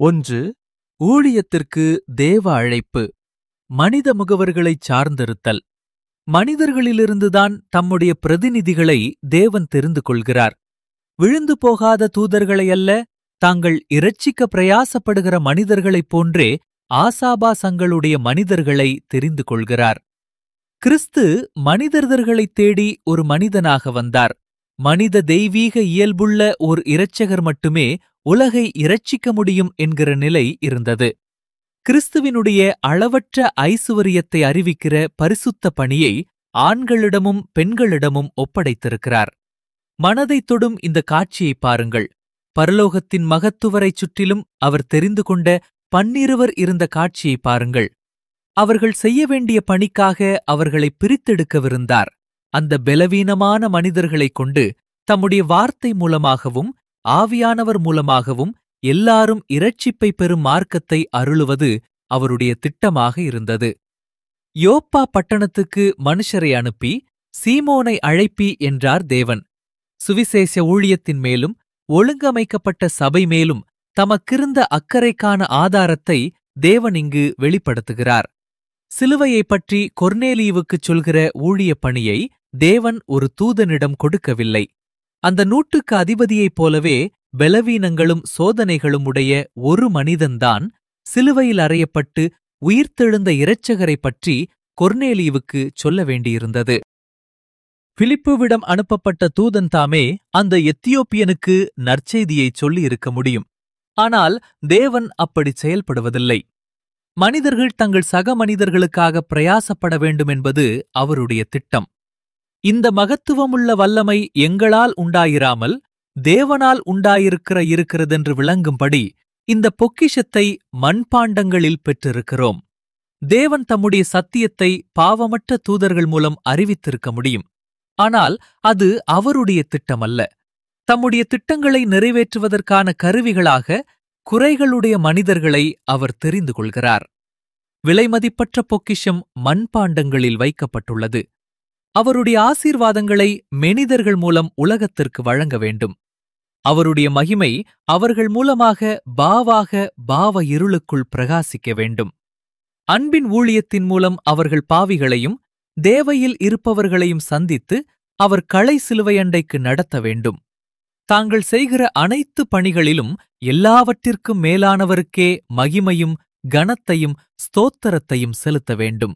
ஒன்று ஊழியத்திற்கு தேவ அழைப்பு மனித முகவர்களைச் சார்ந்திருத்தல் மனிதர்களிலிருந்துதான் தம்முடைய பிரதிநிதிகளை தேவன் தெரிந்து கொள்கிறார் விழுந்து போகாத தூதர்களை அல்ல தாங்கள் இரட்சிக்க பிரயாசப்படுகிற மனிதர்களைப் போன்றே ஆசாபாசங்களுடைய மனிதர்களை தெரிந்து கொள்கிறார் கிறிஸ்து மனிதர்களைத் தேடி ஒரு மனிதனாக வந்தார் மனித தெய்வீக இயல்புள்ள ஓர் இரட்சகர் மட்டுமே உலகை இரட்சிக்க முடியும் என்கிற நிலை இருந்தது கிறிஸ்துவினுடைய அளவற்ற ஐசுவரியத்தை அறிவிக்கிற பரிசுத்த பணியை ஆண்களிடமும் பெண்களிடமும் ஒப்படைத்திருக்கிறார் மனதைத் தொடும் இந்த காட்சியை பாருங்கள் பரலோகத்தின் மகத்துவரைச் சுற்றிலும் அவர் தெரிந்து கொண்ட பன்னிருவர் இருந்த காட்சியை பாருங்கள் அவர்கள் செய்ய வேண்டிய பணிக்காக அவர்களை பிரித்தெடுக்கவிருந்தார் அந்த பலவீனமான மனிதர்களைக் கொண்டு தம்முடைய வார்த்தை மூலமாகவும் ஆவியானவர் மூலமாகவும் எல்லாரும் இரட்சிப்பை பெறும் மார்க்கத்தை அருளுவது அவருடைய திட்டமாக இருந்தது யோப்பா பட்டணத்துக்கு மனுஷரை அனுப்பி சீமோனை அழைப்பி என்றார் தேவன் சுவிசேஷ ஊழியத்தின் மேலும் ஒழுங்கமைக்கப்பட்ட சபை மேலும் தமக்கிருந்த அக்கறைக்கான ஆதாரத்தை தேவன் இங்கு வெளிப்படுத்துகிறார் சிலுவையைப் பற்றி கொர்னேலியுவுக்குச் சொல்கிற ஊழியப் பணியை தேவன் ஒரு தூதனிடம் கொடுக்கவில்லை அந்த நூற்றுக்கு அதிபதியைப் போலவே பலவீனங்களும் சோதனைகளும் உடைய ஒரு மனிதன்தான் சிலுவையில் அறையப்பட்டு உயிர்த்தெழுந்த இரட்சகரைப் பற்றி கொர்னேலியுவுக்கு சொல்ல வேண்டியிருந்தது பிலிப்புவிடம் அனுப்பப்பட்ட தூதன் தாமே அந்த எத்தியோப்பியனுக்கு நற்செய்தியைச் சொல்லியிருக்க முடியும் ஆனால் தேவன் அப்படி செயல்படுவதில்லை மனிதர்கள் தங்கள் சக மனிதர்களுக்காக பிரயாசப்பட வேண்டும் என்பது அவருடைய திட்டம் இந்த மகத்துவமுள்ள வல்லமை எங்களால் உண்டாயிராமல் தேவனால் உண்டாயிருக்கிற இருக்கிறதென்று விளங்கும்படி இந்த பொக்கிஷத்தை மண்பாண்டங்களில் பெற்றிருக்கிறோம் தேவன் தம்முடைய சத்தியத்தை பாவமற்ற தூதர்கள் மூலம் அறிவித்திருக்க முடியும் ஆனால் அது அவருடைய திட்டமல்ல தம்முடைய திட்டங்களை நிறைவேற்றுவதற்கான கருவிகளாக குறைகளுடைய மனிதர்களை அவர் தெரிந்து கொள்கிறார் விலைமதிப்பற்ற பொக்கிஷம் மண்பாண்டங்களில் வைக்கப்பட்டுள்ளது அவருடைய ஆசீர்வாதங்களை மெனிதர்கள் மூலம் உலகத்திற்கு வழங்க வேண்டும் அவருடைய மகிமை அவர்கள் மூலமாக பாவாக பாவ இருளுக்குள் பிரகாசிக்க வேண்டும் அன்பின் ஊழியத்தின் மூலம் அவர்கள் பாவிகளையும் தேவையில் இருப்பவர்களையும் சந்தித்து அவர் களை சிலுவையண்டைக்கு நடத்த வேண்டும் தாங்கள் செய்கிற அனைத்து பணிகளிலும் எல்லாவற்றிற்கும் மேலானவருக்கே மகிமையும் கனத்தையும் ஸ்தோத்திரத்தையும் செலுத்த வேண்டும்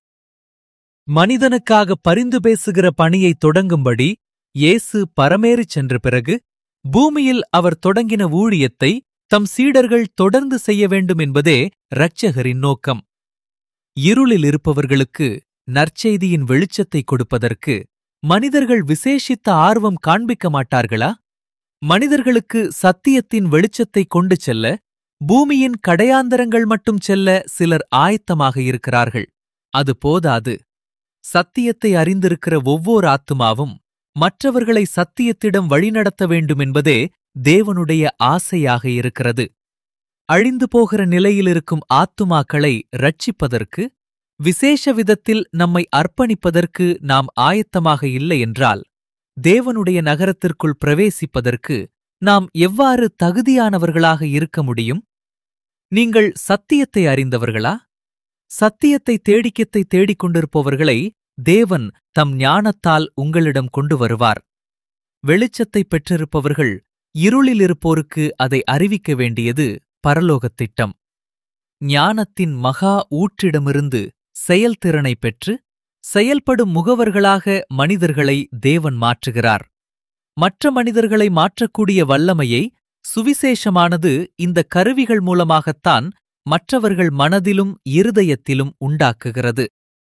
மனிதனுக்காக பரிந்து பேசுகிற பணியை தொடங்கும்படி இயேசு பரமேறிச் சென்ற பிறகு பூமியில் அவர் தொடங்கின ஊழியத்தை தம் சீடர்கள் தொடர்ந்து செய்ய வேண்டும் என்பதே இரட்சகரின் நோக்கம் இருளில் இருப்பவர்களுக்கு நற்செய்தியின் வெளிச்சத்தை கொடுப்பதற்கு மனிதர்கள் விசேஷித்த ஆர்வம் காண்பிக்க மாட்டார்களா மனிதர்களுக்கு சத்தியத்தின் வெளிச்சத்தை கொண்டு செல்ல பூமியின் கடையாந்தரங்கள் மட்டும் செல்ல சிலர் ஆயத்தமாக இருக்கிறார்கள் அது போதாது சத்தியத்தை அறிந்திருக்கிற ஒவ்வொரு ஆத்துமாவும் மற்றவர்களை சத்தியத்திடம் வழிநடத்த வேண்டும் என்பதே தேவனுடைய ஆசையாக இருக்கிறது அழிந்து போகிற நிலையிலிருக்கும் ஆத்துமாக்களை ரட்சிப்பதற்கு விசேஷ விதத்தில் நம்மை அர்ப்பணிப்பதற்கு நாம் ஆயத்தமாக இல்லை என்றால் தேவனுடைய நகரத்திற்குள் பிரவேசிப்பதற்கு நாம் எவ்வாறு தகுதியானவர்களாக இருக்க முடியும் நீங்கள் சத்தியத்தை அறிந்தவர்களா சத்தியத்தை தேடிக்கத்தை தேடிக் கொண்டிருப்பவர்களை தேவன் தம் ஞானத்தால் உங்களிடம் கொண்டு வருவார் வெளிச்சத்தை பெற்றிருப்பவர்கள் இருளில் இருப்போருக்கு அதை அறிவிக்க வேண்டியது பரலோகத் திட்டம் ஞானத்தின் மகா ஊற்றிடமிருந்து செயல்திறனை பெற்று செயல்படும் முகவர்களாக மனிதர்களை தேவன் மாற்றுகிறார் மற்ற மனிதர்களை மாற்றக்கூடிய வல்லமையை சுவிசேஷமானது இந்த கருவிகள் மூலமாகத்தான் மற்றவர்கள் மனதிலும் இருதயத்திலும் உண்டாக்குகிறது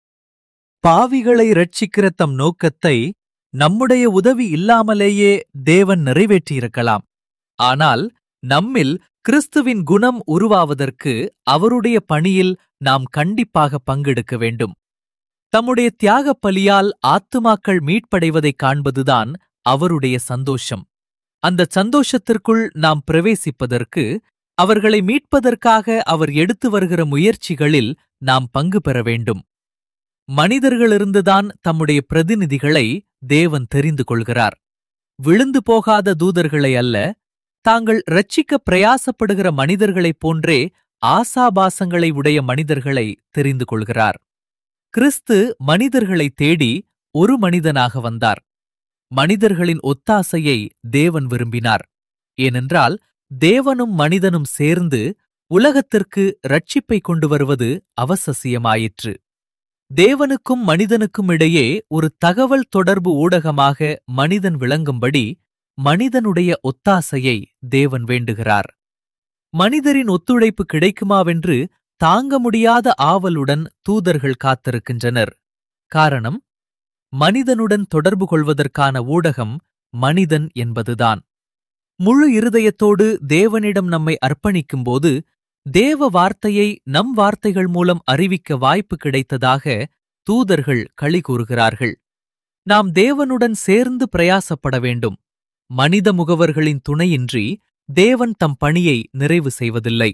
பாவிகளை ரட்சிக்கிற தம் நோக்கத்தை நம்முடைய உதவி இல்லாமலேயே தேவன் நிறைவேற்றியிருக்கலாம் ஆனால் நம்மில் கிறிஸ்துவின் குணம் உருவாவதற்கு அவருடைய பணியில் நாம் கண்டிப்பாக பங்கெடுக்க வேண்டும் தம்முடைய தியாகப் பலியால் ஆத்துமாக்கள் மீட்படைவதைக் காண்பதுதான் அவருடைய சந்தோஷம் அந்த சந்தோஷத்திற்குள் நாம் பிரவேசிப்பதற்கு அவர்களை மீட்பதற்காக அவர் எடுத்து வருகிற முயற்சிகளில் நாம் பங்கு பெற வேண்டும் மனிதர்களிருந்துதான் தம்முடைய பிரதிநிதிகளை தேவன் தெரிந்து கொள்கிறார் விழுந்து போகாத தூதர்களை அல்ல தாங்கள் ரட்சிக்க பிரயாசப்படுகிற மனிதர்களைப் போன்றே ஆசாபாசங்களை உடைய மனிதர்களை தெரிந்து கொள்கிறார் கிறிஸ்து மனிதர்களை தேடி ஒரு மனிதனாக வந்தார் மனிதர்களின் ஒத்தாசையை தேவன் விரும்பினார் ஏனென்றால் தேவனும் மனிதனும் சேர்ந்து உலகத்திற்கு ரட்சிப்பை கொண்டு வருவது அவசசியமாயிற்று தேவனுக்கும் மனிதனுக்கும் இடையே ஒரு தகவல் தொடர்பு ஊடகமாக மனிதன் விளங்கும்படி மனிதனுடைய ஒத்தாசையை தேவன் வேண்டுகிறார் மனிதரின் ஒத்துழைப்பு கிடைக்குமாவென்று தாங்க முடியாத ஆவலுடன் தூதர்கள் காத்திருக்கின்றனர் காரணம் மனிதனுடன் தொடர்பு கொள்வதற்கான ஊடகம் மனிதன் என்பதுதான் முழு இருதயத்தோடு தேவனிடம் நம்மை அர்ப்பணிக்கும்போது தேவ வார்த்தையை நம் வார்த்தைகள் மூலம் அறிவிக்க வாய்ப்பு கிடைத்ததாக தூதர்கள் களி கூறுகிறார்கள் நாம் தேவனுடன் சேர்ந்து பிரயாசப்பட வேண்டும் மனித முகவர்களின் துணையின்றி தேவன் தம் பணியை நிறைவு செய்வதில்லை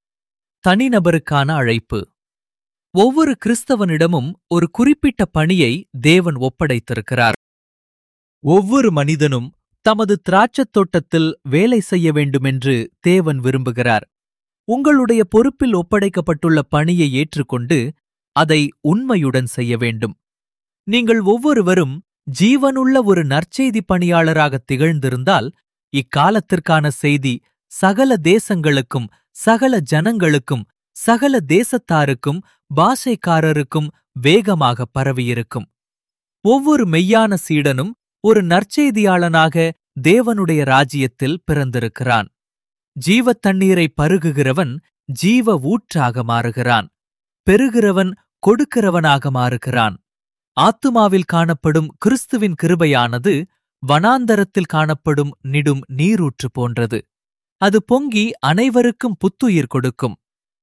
தனிநபருக்கான அழைப்பு ஒவ்வொரு கிறிஸ்தவனிடமும் ஒரு குறிப்பிட்ட பணியை தேவன் ஒப்படைத்திருக்கிறார் ஒவ்வொரு மனிதனும் தமது திராட்சத் தோட்டத்தில் வேலை செய்ய வேண்டுமென்று தேவன் விரும்புகிறார் உங்களுடைய பொறுப்பில் ஒப்படைக்கப்பட்டுள்ள பணியை ஏற்றுக்கொண்டு அதை உண்மையுடன் செய்ய வேண்டும் நீங்கள் ஒவ்வொருவரும் ஜீவனுள்ள ஒரு நற்செய்தி பணியாளராக திகழ்ந்திருந்தால் இக்காலத்திற்கான செய்தி சகல தேசங்களுக்கும் சகல ஜனங்களுக்கும் சகல தேசத்தாருக்கும் பாஷைக்காரருக்கும் வேகமாக பரவியிருக்கும் ஒவ்வொரு மெய்யான சீடனும் ஒரு நற்செய்தியாளனாக தேவனுடைய ராஜ்யத்தில் பிறந்திருக்கிறான் ஜீவத் தண்ணீரை பருகுகிறவன் ஜீவ ஊற்றாக மாறுகிறான் பெறுகிறவன் கொடுக்கிறவனாக மாறுகிறான் ஆத்துமாவில் காணப்படும் கிறிஸ்துவின் கிருபையானது வனாந்தரத்தில் காணப்படும் நிடும் நீரூற்று போன்றது அது பொங்கி அனைவருக்கும் புத்துயிர் கொடுக்கும்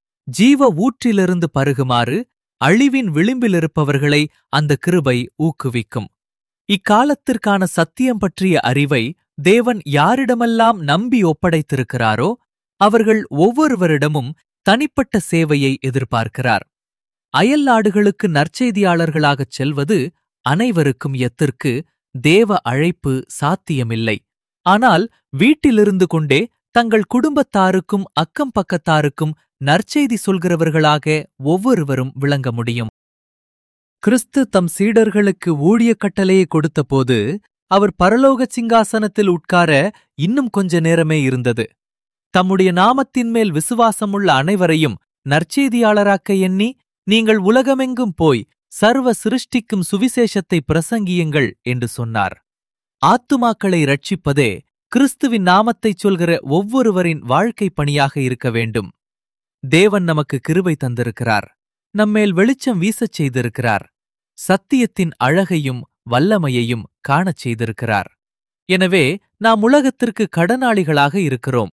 ஜீவ ஊற்றிலிருந்து பருகுமாறு அழிவின் விளிம்பிலிருப்பவர்களை அந்த கிருபை ஊக்குவிக்கும் இக்காலத்திற்கான சத்தியம் பற்றிய அறிவை தேவன் யாரிடமெல்லாம் நம்பி ஒப்படைத்திருக்கிறாரோ அவர்கள் ஒவ்வொருவரிடமும் தனிப்பட்ட சேவையை எதிர்பார்க்கிறார் அயல் நாடுகளுக்கு நற்செய்தியாளர்களாகச் செல்வது அனைவருக்கும் எத்திற்கு தேவ அழைப்பு சாத்தியமில்லை ஆனால் வீட்டிலிருந்து கொண்டே தங்கள் குடும்பத்தாருக்கும் அக்கம் பக்கத்தாருக்கும் நற்செய்தி சொல்கிறவர்களாக ஒவ்வொருவரும் விளங்க முடியும் கிறிஸ்து தம் சீடர்களுக்கு ஊழிய கட்டளையை கொடுத்தபோது அவர் பரலோக சிங்காசனத்தில் உட்கார இன்னும் கொஞ்ச நேரமே இருந்தது தம்முடைய நாமத்தின் மேல் விசுவாசமுள்ள அனைவரையும் நற்செய்தியாளராக்க எண்ணி நீங்கள் உலகமெங்கும் போய் சர்வ சிருஷ்டிக்கும் சுவிசேஷத்தை பிரசங்கியுங்கள் என்று சொன்னார் ஆத்துமாக்களை ரட்சிப்பதே கிறிஸ்துவின் நாமத்தைச் சொல்கிற ஒவ்வொருவரின் வாழ்க்கை பணியாக இருக்க வேண்டும் தேவன் நமக்கு கிருபை தந்திருக்கிறார் நம்மேல் வெளிச்சம் வீசச் செய்திருக்கிறார் சத்தியத்தின் அழகையும் வல்லமையையும் காணச் செய்திருக்கிறார் எனவே நாம் உலகத்திற்கு கடனாளிகளாக இருக்கிறோம்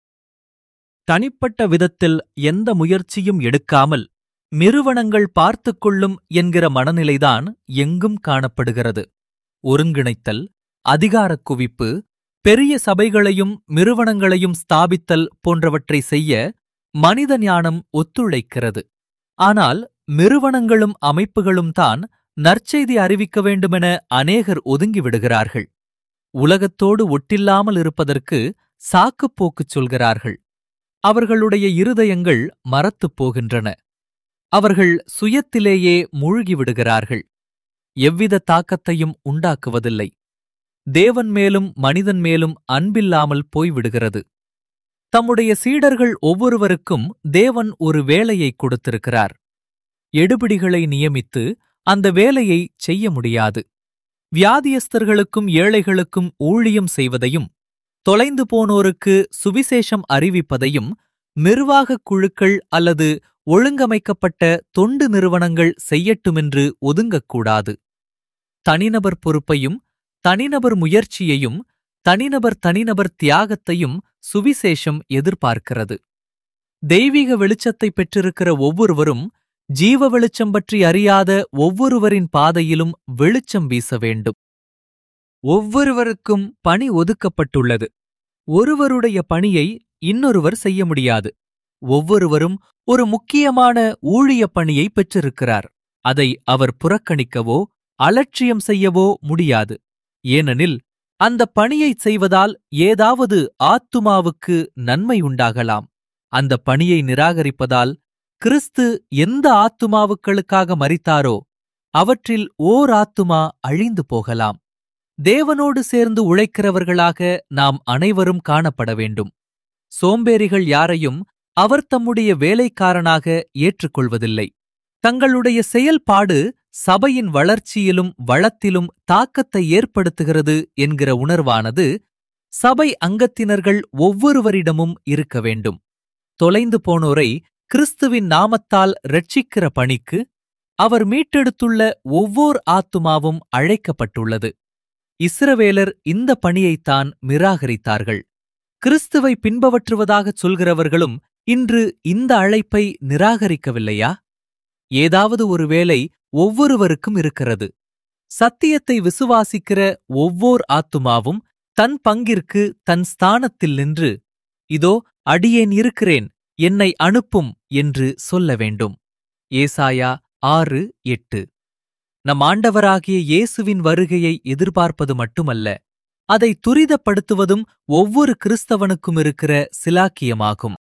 தனிப்பட்ட விதத்தில் எந்த முயற்சியும் எடுக்காமல் நிறுவனங்கள் பார்த்துக் கொள்ளும் என்கிற மனநிலைதான் எங்கும் காணப்படுகிறது ஒருங்கிணைத்தல் அதிகாரக் குவிப்பு பெரிய சபைகளையும் நிறுவனங்களையும் ஸ்தாபித்தல் போன்றவற்றை செய்ய மனித ஞானம் ஒத்துழைக்கிறது ஆனால் நிறுவனங்களும் அமைப்புகளும் தான் நற்செய்தி அறிவிக்க வேண்டுமென அநேகர் ஒதுங்கிவிடுகிறார்கள் உலகத்தோடு ஒட்டில்லாமல் இருப்பதற்கு சாக்குப்போக்குச் சொல்கிறார்கள் அவர்களுடைய இருதயங்கள் மரத்துப் போகின்றன அவர்கள் சுயத்திலேயே மூழ்கிவிடுகிறார்கள் எவ்வித தாக்கத்தையும் உண்டாக்குவதில்லை தேவன் மேலும் மனிதன் மேலும் அன்பில்லாமல் போய்விடுகிறது தம்முடைய சீடர்கள் ஒவ்வொருவருக்கும் தேவன் ஒரு வேலையை கொடுத்திருக்கிறார் எடுபிடிகளை நியமித்து அந்த வேலையை செய்ய முடியாது வியாதியஸ்தர்களுக்கும் ஏழைகளுக்கும் ஊழியம் செய்வதையும் தொலைந்து போனோருக்கு சுவிசேஷம் அறிவிப்பதையும் நிர்வாகக் குழுக்கள் அல்லது ஒழுங்கமைக்கப்பட்ட தொண்டு நிறுவனங்கள் செய்யட்டுமென்று ஒதுங்கக்கூடாது தனிநபர் பொறுப்பையும் தனிநபர் முயற்சியையும் தனிநபர் தனிநபர் தியாகத்தையும் சுவிசேஷம் எதிர்பார்க்கிறது தெய்வீக வெளிச்சத்தை பெற்றிருக்கிற ஒவ்வொருவரும் ஜீவ வெளிச்சம் பற்றி அறியாத ஒவ்வொருவரின் பாதையிலும் வெளிச்சம் வீச வேண்டும் ஒவ்வொருவருக்கும் பணி ஒதுக்கப்பட்டுள்ளது ஒருவருடைய பணியை இன்னொருவர் செய்ய முடியாது ஒவ்வொருவரும் ஒரு முக்கியமான ஊழிய பணியை பெற்றிருக்கிறார் அதை அவர் புறக்கணிக்கவோ அலட்சியம் செய்யவோ முடியாது ஏனெனில் அந்த பணியைச் செய்வதால் ஏதாவது ஆத்துமாவுக்கு நன்மை உண்டாகலாம் அந்த பணியை நிராகரிப்பதால் கிறிஸ்து எந்த ஆத்துமாவுக்களுக்காக மரித்தாரோ அவற்றில் ஓர் ஆத்துமா அழிந்து போகலாம் தேவனோடு சேர்ந்து உழைக்கிறவர்களாக நாம் அனைவரும் காணப்பட வேண்டும் சோம்பேறிகள் யாரையும் அவர் தம்முடைய வேலைக்காரனாக ஏற்றுக்கொள்வதில்லை தங்களுடைய செயல்பாடு சபையின் வளர்ச்சியிலும் வளத்திலும் தாக்கத்தை ஏற்படுத்துகிறது என்கிற உணர்வானது சபை அங்கத்தினர்கள் ஒவ்வொருவரிடமும் இருக்க வேண்டும் தொலைந்து போனோரை கிறிஸ்துவின் நாமத்தால் ரட்சிக்கிற பணிக்கு அவர் மீட்டெடுத்துள்ள ஒவ்வொர் ஆத்துமாவும் அழைக்கப்பட்டுள்ளது இஸ்ரவேலர் இந்த பணியைத்தான் நிராகரித்தார்கள் கிறிஸ்துவை பின்பற்றுவதாகச் சொல்கிறவர்களும் இன்று இந்த அழைப்பை நிராகரிக்கவில்லையா ஏதாவது ஒரு வேலை ஒவ்வொருவருக்கும் இருக்கிறது சத்தியத்தை விசுவாசிக்கிற ஒவ்வோர் ஆத்துமாவும் தன் பங்கிற்கு தன் ஸ்தானத்தில் நின்று இதோ அடியேன் இருக்கிறேன் என்னை அனுப்பும் என்று சொல்ல வேண்டும் ஏசாயா ஆறு எட்டு நம் ஆண்டவராகிய இயேசுவின் வருகையை எதிர்பார்ப்பது மட்டுமல்ல அதை துரிதப்படுத்துவதும் ஒவ்வொரு கிறிஸ்தவனுக்கும் இருக்கிற சிலாக்கியமாகும்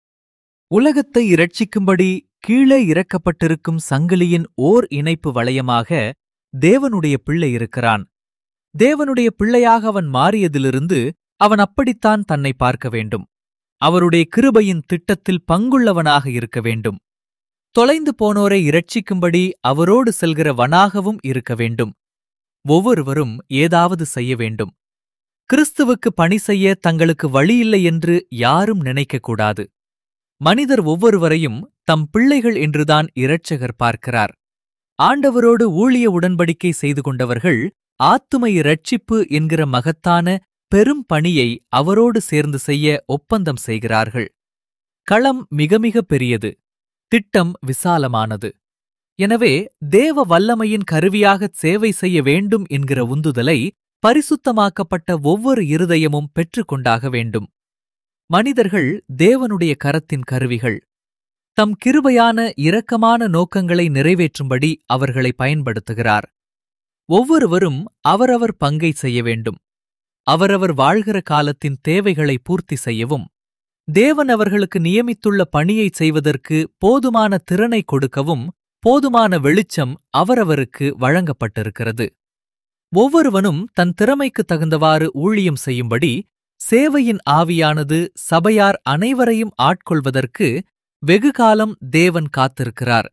உலகத்தை இரட்சிக்கும்படி கீழே இறக்கப்பட்டிருக்கும் சங்கிலியின் ஓர் இணைப்பு வளையமாக தேவனுடைய பிள்ளை இருக்கிறான் தேவனுடைய பிள்ளையாக அவன் மாறியதிலிருந்து அவன் அப்படித்தான் தன்னை பார்க்க வேண்டும் அவருடைய கிருபையின் திட்டத்தில் பங்குள்ளவனாக இருக்க வேண்டும் தொலைந்து போனோரை இரட்சிக்கும்படி அவரோடு செல்கிற வனாகவும் இருக்க வேண்டும் ஒவ்வொருவரும் ஏதாவது செய்ய வேண்டும் கிறிஸ்துவுக்கு பணி செய்ய தங்களுக்கு வழியில்லை என்று யாரும் நினைக்கக்கூடாது மனிதர் ஒவ்வொருவரையும் தம் பிள்ளைகள் என்றுதான் இரட்சகர் பார்க்கிறார் ஆண்டவரோடு ஊழிய உடன்படிக்கை செய்து கொண்டவர்கள் ஆத்துமை இரட்சிப்பு என்கிற மகத்தான பெரும் பணியை அவரோடு சேர்ந்து செய்ய ஒப்பந்தம் செய்கிறார்கள் களம் மிக மிக பெரியது திட்டம் விசாலமானது எனவே தேவ வல்லமையின் கருவியாகச் சேவை செய்ய வேண்டும் என்கிற உந்துதலை பரிசுத்தமாக்கப்பட்ட ஒவ்வொரு இருதயமும் பெற்றுக்கொண்டாக வேண்டும் மனிதர்கள் தேவனுடைய கரத்தின் கருவிகள் தம் கிருபையான இரக்கமான நோக்கங்களை நிறைவேற்றும்படி அவர்களை பயன்படுத்துகிறார் ஒவ்வொருவரும் அவரவர் பங்கை செய்ய வேண்டும் அவரவர் வாழ்கிற காலத்தின் தேவைகளை பூர்த்தி செய்யவும் தேவன் அவர்களுக்கு நியமித்துள்ள பணியை செய்வதற்கு போதுமான திறனை கொடுக்கவும் போதுமான வெளிச்சம் அவரவருக்கு வழங்கப்பட்டிருக்கிறது ஒவ்வொருவனும் தன் திறமைக்கு தகுந்தவாறு ஊழியம் செய்யும்படி சேவையின் ஆவியானது சபையார் அனைவரையும் ஆட்கொள்வதற்கு வெகுகாலம் தேவன் காத்திருக்கிறார்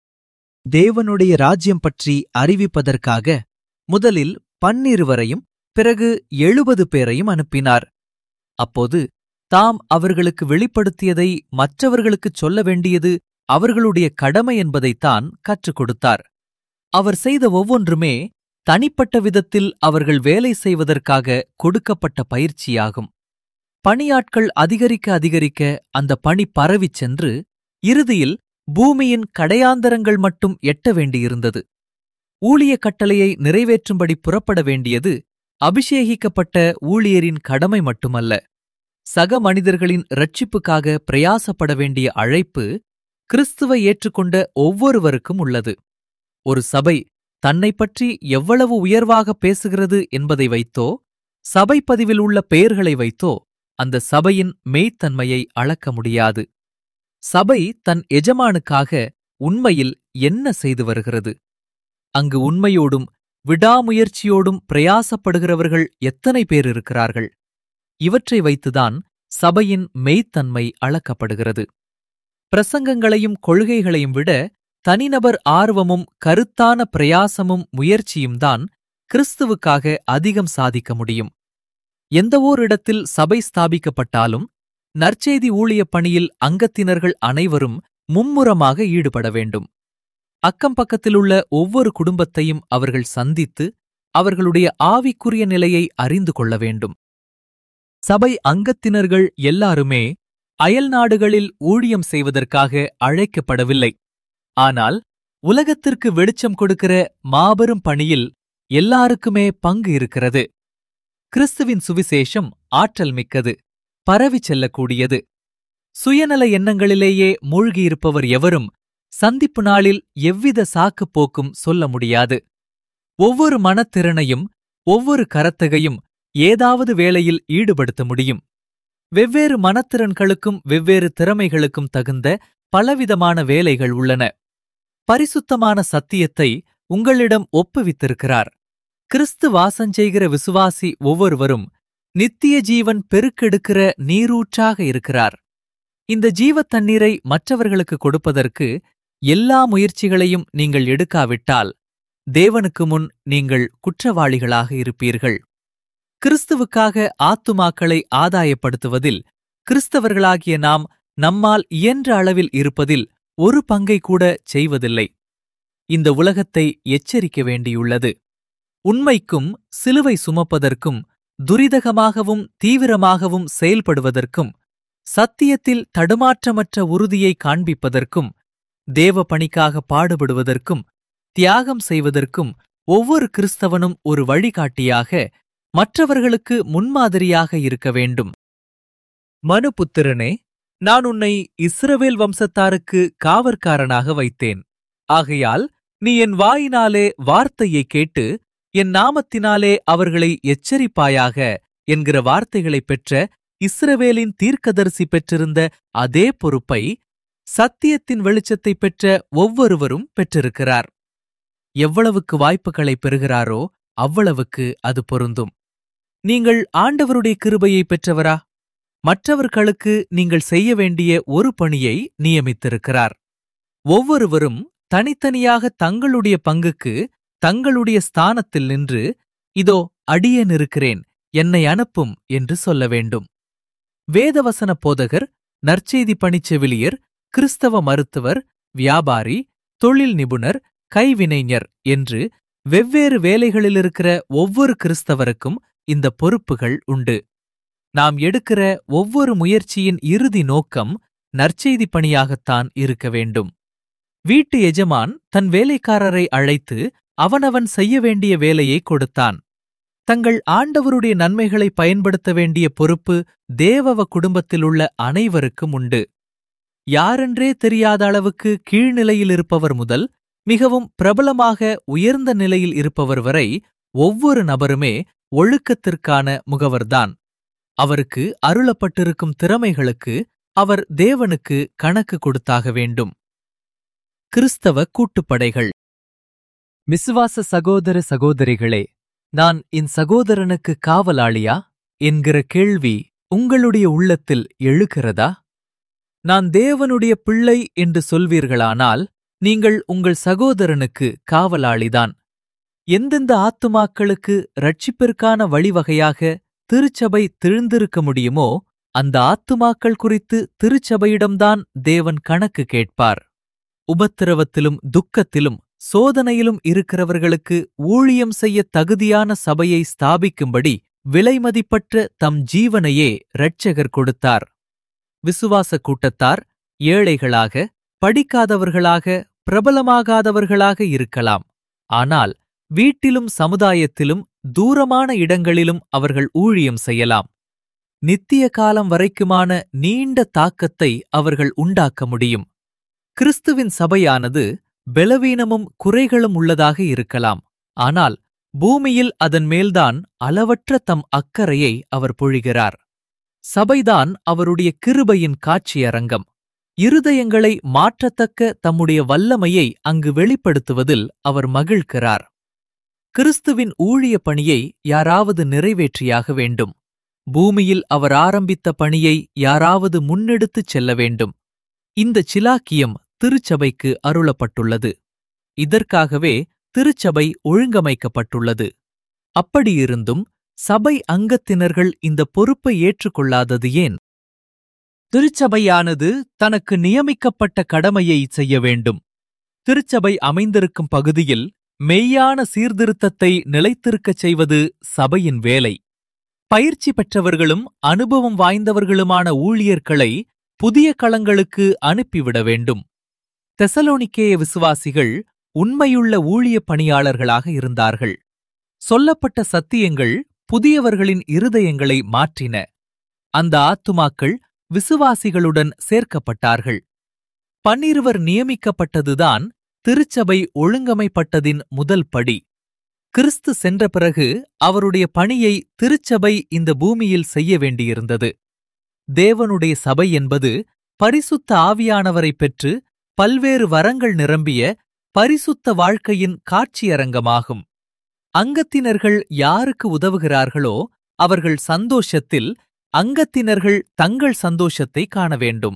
தேவனுடைய ராஜ்யம் பற்றி அறிவிப்பதற்காக முதலில் பன்னிருவரையும் பிறகு எழுபது பேரையும் அனுப்பினார் அப்போது தாம் அவர்களுக்கு வெளிப்படுத்தியதை மற்றவர்களுக்குச் சொல்ல வேண்டியது அவர்களுடைய கடமை என்பதைத்தான் கற்றுக் கொடுத்தார் அவர் செய்த ஒவ்வொன்றுமே தனிப்பட்ட விதத்தில் அவர்கள் வேலை செய்வதற்காக கொடுக்கப்பட்ட பயிற்சியாகும் பணியாட்கள் அதிகரிக்க அதிகரிக்க அந்த பணி பரவிச் சென்று இறுதியில் பூமியின் கடையாந்தரங்கள் மட்டும் எட்ட வேண்டியிருந்தது ஊழிய கட்டளையை நிறைவேற்றும்படி புறப்பட வேண்டியது அபிஷேகிக்கப்பட்ட ஊழியரின் கடமை மட்டுமல்ல சக மனிதர்களின் ரட்சிப்புக்காக பிரயாசப்பட வேண்டிய அழைப்பு கிறிஸ்துவை ஏற்றுக்கொண்ட ஒவ்வொருவருக்கும் உள்ளது ஒரு சபை தன்னை பற்றி எவ்வளவு உயர்வாக பேசுகிறது என்பதை வைத்தோ சபை பதிவில் உள்ள பெயர்களை வைத்தோ அந்த சபையின் மெய்த்தன்மையை அளக்க முடியாது சபை தன் எஜமானுக்காக உண்மையில் என்ன செய்து வருகிறது அங்கு உண்மையோடும் விடாமுயற்சியோடும் பிரயாசப்படுகிறவர்கள் எத்தனை பேர் இருக்கிறார்கள் இவற்றை வைத்துதான் சபையின் மெய்த்தன்மை அளக்கப்படுகிறது பிரசங்கங்களையும் கொள்கைகளையும் விட தனிநபர் ஆர்வமும் கருத்தான பிரயாசமும் முயற்சியும் தான் கிறிஸ்துவுக்காக அதிகம் சாதிக்க முடியும் எந்தவோர் இடத்தில் சபை ஸ்தாபிக்கப்பட்டாலும் நற்செய்தி ஊழியப் பணியில் அங்கத்தினர்கள் அனைவரும் மும்முரமாக ஈடுபட வேண்டும் அக்கம் பக்கத்திலுள்ள ஒவ்வொரு குடும்பத்தையும் அவர்கள் சந்தித்து அவர்களுடைய ஆவிக்குரிய நிலையை அறிந்து கொள்ள வேண்டும் சபை அங்கத்தினர்கள் எல்லாருமே அயல் நாடுகளில் ஊழியம் செய்வதற்காக அழைக்கப்படவில்லை ஆனால் உலகத்திற்கு வெளிச்சம் கொடுக்கிற மாபெரும் பணியில் எல்லாருக்குமே பங்கு இருக்கிறது கிறிஸ்துவின் சுவிசேஷம் ஆற்றல் மிக்கது பரவிச் செல்லக்கூடியது சுயநல எண்ணங்களிலேயே மூழ்கியிருப்பவர் எவரும் சந்திப்பு நாளில் எவ்வித சாக்குப் போக்கும் சொல்ல முடியாது ஒவ்வொரு மனத்திறனையும் ஒவ்வொரு கரத்தகையும் ஏதாவது வேலையில் ஈடுபடுத்த முடியும் வெவ்வேறு மனத்திறன்களுக்கும் வெவ்வேறு திறமைகளுக்கும் தகுந்த பலவிதமான வேலைகள் உள்ளன பரிசுத்தமான சத்தியத்தை உங்களிடம் ஒப்புவித்திருக்கிறார் கிறிஸ்து வாசஞ்செய்கிற விசுவாசி ஒவ்வொருவரும் நித்திய ஜீவன் பெருக்கெடுக்கிற நீரூற்றாக இருக்கிறார் இந்த ஜீவத் தண்ணீரை மற்றவர்களுக்கு கொடுப்பதற்கு எல்லா முயற்சிகளையும் நீங்கள் எடுக்காவிட்டால் தேவனுக்கு முன் நீங்கள் குற்றவாளிகளாக இருப்பீர்கள் கிறிஸ்துவுக்காக ஆத்துமாக்களை ஆதாயப்படுத்துவதில் கிறிஸ்தவர்களாகிய நாம் நம்மால் இயன்ற அளவில் இருப்பதில் ஒரு பங்கை கூட செய்வதில்லை இந்த உலகத்தை எச்சரிக்க வேண்டியுள்ளது உண்மைக்கும் சிலுவை சுமப்பதற்கும் துரிதகமாகவும் தீவிரமாகவும் செயல்படுவதற்கும் சத்தியத்தில் தடுமாற்றமற்ற உறுதியை காண்பிப்பதற்கும் தேவ பணிக்காக பாடுபடுவதற்கும் தியாகம் செய்வதற்கும் ஒவ்வொரு கிறிஸ்தவனும் ஒரு வழிகாட்டியாக மற்றவர்களுக்கு முன்மாதிரியாக இருக்க வேண்டும் மனுபுத்திரனே நான் உன்னை இஸ்ரவேல் வம்சத்தாருக்கு காவற்காரனாக வைத்தேன் ஆகையால் நீ என் வாயினாலே வார்த்தையை கேட்டு என் நாமத்தினாலே அவர்களை எச்சரிப்பாயாக என்கிற வார்த்தைகளைப் பெற்ற இஸ்ரவேலின் தீர்க்கதரிசி பெற்றிருந்த அதே பொறுப்பை சத்தியத்தின் வெளிச்சத்தைப் பெற்ற ஒவ்வொருவரும் பெற்றிருக்கிறார் எவ்வளவுக்கு வாய்ப்புகளை பெறுகிறாரோ அவ்வளவுக்கு அது பொருந்தும் நீங்கள் ஆண்டவருடைய கிருபையை பெற்றவரா மற்றவர்களுக்கு நீங்கள் செய்ய வேண்டிய ஒரு பணியை நியமித்திருக்கிறார் ஒவ்வொருவரும் தனித்தனியாக தங்களுடைய பங்குக்கு தங்களுடைய ஸ்தானத்தில் நின்று இதோ அடியேன் இருக்கிறேன் என்னை அனுப்பும் என்று சொல்ல வேண்டும் வேதவசன போதகர் நற்செய்தி பணிச்செவிலியர் கிறிஸ்தவ மருத்துவர் வியாபாரி தொழில் நிபுணர் கைவினைஞர் என்று வெவ்வேறு வேலைகளிலிருக்கிற ஒவ்வொரு கிறிஸ்தவருக்கும் இந்த பொறுப்புகள் உண்டு நாம் எடுக்கிற ஒவ்வொரு முயற்சியின் இறுதி நோக்கம் நற்செய்தி பணியாகத்தான் இருக்க வேண்டும் வீட்டு எஜமான் தன் வேலைக்காரரை அழைத்து அவனவன் செய்ய வேண்டிய வேலையை கொடுத்தான் தங்கள் ஆண்டவருடைய நன்மைகளை பயன்படுத்த வேண்டிய பொறுப்பு தேவவ குடும்பத்திலுள்ள அனைவருக்கும் உண்டு யாரென்றே தெரியாத அளவுக்கு கீழ்நிலையில் இருப்பவர் முதல் மிகவும் பிரபலமாக உயர்ந்த நிலையில் இருப்பவர் வரை ஒவ்வொரு நபருமே ஒழுக்கத்திற்கான முகவர்தான் அவருக்கு அருளப்பட்டிருக்கும் திறமைகளுக்கு அவர் தேவனுக்கு கணக்கு கொடுத்தாக வேண்டும் கிறிஸ்தவ கூட்டுப்படைகள் விசுவாச சகோதர சகோதரிகளே நான் என் சகோதரனுக்கு காவலாளியா என்கிற கேள்வி உங்களுடைய உள்ளத்தில் எழுகிறதா நான் தேவனுடைய பிள்ளை என்று சொல்வீர்களானால் நீங்கள் உங்கள் சகோதரனுக்கு காவலாளிதான் எந்தெந்த ஆத்துமாக்களுக்கு ரட்சிப்பிற்கான வழிவகையாக திருச்சபை திழ்ந்திருக்க முடியுமோ அந்த ஆத்துமாக்கள் குறித்து திருச்சபையிடம்தான் தேவன் கணக்கு கேட்பார் உபத்திரவத்திலும் துக்கத்திலும் சோதனையிலும் இருக்கிறவர்களுக்கு ஊழியம் செய்ய தகுதியான சபையை ஸ்தாபிக்கும்படி விலைமதிப்பற்ற தம் ஜீவனையே இரட்சகர் கொடுத்தார் விசுவாச கூட்டத்தார் ஏழைகளாக படிக்காதவர்களாக பிரபலமாகாதவர்களாக இருக்கலாம் ஆனால் வீட்டிலும் சமுதாயத்திலும் தூரமான இடங்களிலும் அவர்கள் ஊழியம் செய்யலாம் நித்திய காலம் வரைக்குமான நீண்ட தாக்கத்தை அவர்கள் உண்டாக்க முடியும் கிறிஸ்துவின் சபையானது பலவீனமும் குறைகளும் உள்ளதாக இருக்கலாம் ஆனால் பூமியில் அதன் மேல்தான் அளவற்ற தம் அக்கறையை அவர் பொழிகிறார் சபைதான் அவருடைய கிருபையின் காட்சியரங்கம் இருதயங்களை மாற்றத்தக்க தம்முடைய வல்லமையை அங்கு வெளிப்படுத்துவதில் அவர் மகிழ்கிறார் கிறிஸ்துவின் ஊழிய பணியை யாராவது நிறைவேற்றியாக வேண்டும் பூமியில் அவர் ஆரம்பித்த பணியை யாராவது முன்னெடுத்துச் செல்ல வேண்டும் இந்த சிலாக்கியம் திருச்சபைக்கு அருளப்பட்டுள்ளது இதற்காகவே திருச்சபை ஒழுங்கமைக்கப்பட்டுள்ளது அப்படியிருந்தும் சபை அங்கத்தினர்கள் இந்த பொறுப்பை ஏற்றுக்கொள்ளாதது ஏன் திருச்சபையானது தனக்கு நியமிக்கப்பட்ட கடமையை செய்ய வேண்டும் திருச்சபை அமைந்திருக்கும் பகுதியில் மெய்யான சீர்திருத்தத்தை நிலைத்திருக்கச் செய்வது சபையின் வேலை பயிற்சி பெற்றவர்களும் அனுபவம் வாய்ந்தவர்களுமான ஊழியர்களை புதிய களங்களுக்கு அனுப்பிவிட வேண்டும் தெசலோனிக்கேய விசுவாசிகள் உண்மையுள்ள ஊழிய பணியாளர்களாக இருந்தார்கள் சொல்லப்பட்ட சத்தியங்கள் புதியவர்களின் இருதயங்களை மாற்றின அந்த ஆத்துமாக்கள் விசுவாசிகளுடன் சேர்க்கப்பட்டார்கள் பன்னிருவர் நியமிக்கப்பட்டதுதான் திருச்சபை ஒழுங்கமைப்பட்டதின் முதல் படி கிறிஸ்து சென்ற பிறகு அவருடைய பணியை திருச்சபை இந்த பூமியில் செய்ய வேண்டியிருந்தது தேவனுடைய சபை என்பது பரிசுத்த ஆவியானவரைப் பெற்று பல்வேறு வரங்கள் நிரம்பிய பரிசுத்த வாழ்க்கையின் காட்சியரங்கமாகும் அங்கத்தினர்கள் யாருக்கு உதவுகிறார்களோ அவர்கள் சந்தோஷத்தில் அங்கத்தினர்கள் தங்கள் சந்தோஷத்தை காண வேண்டும்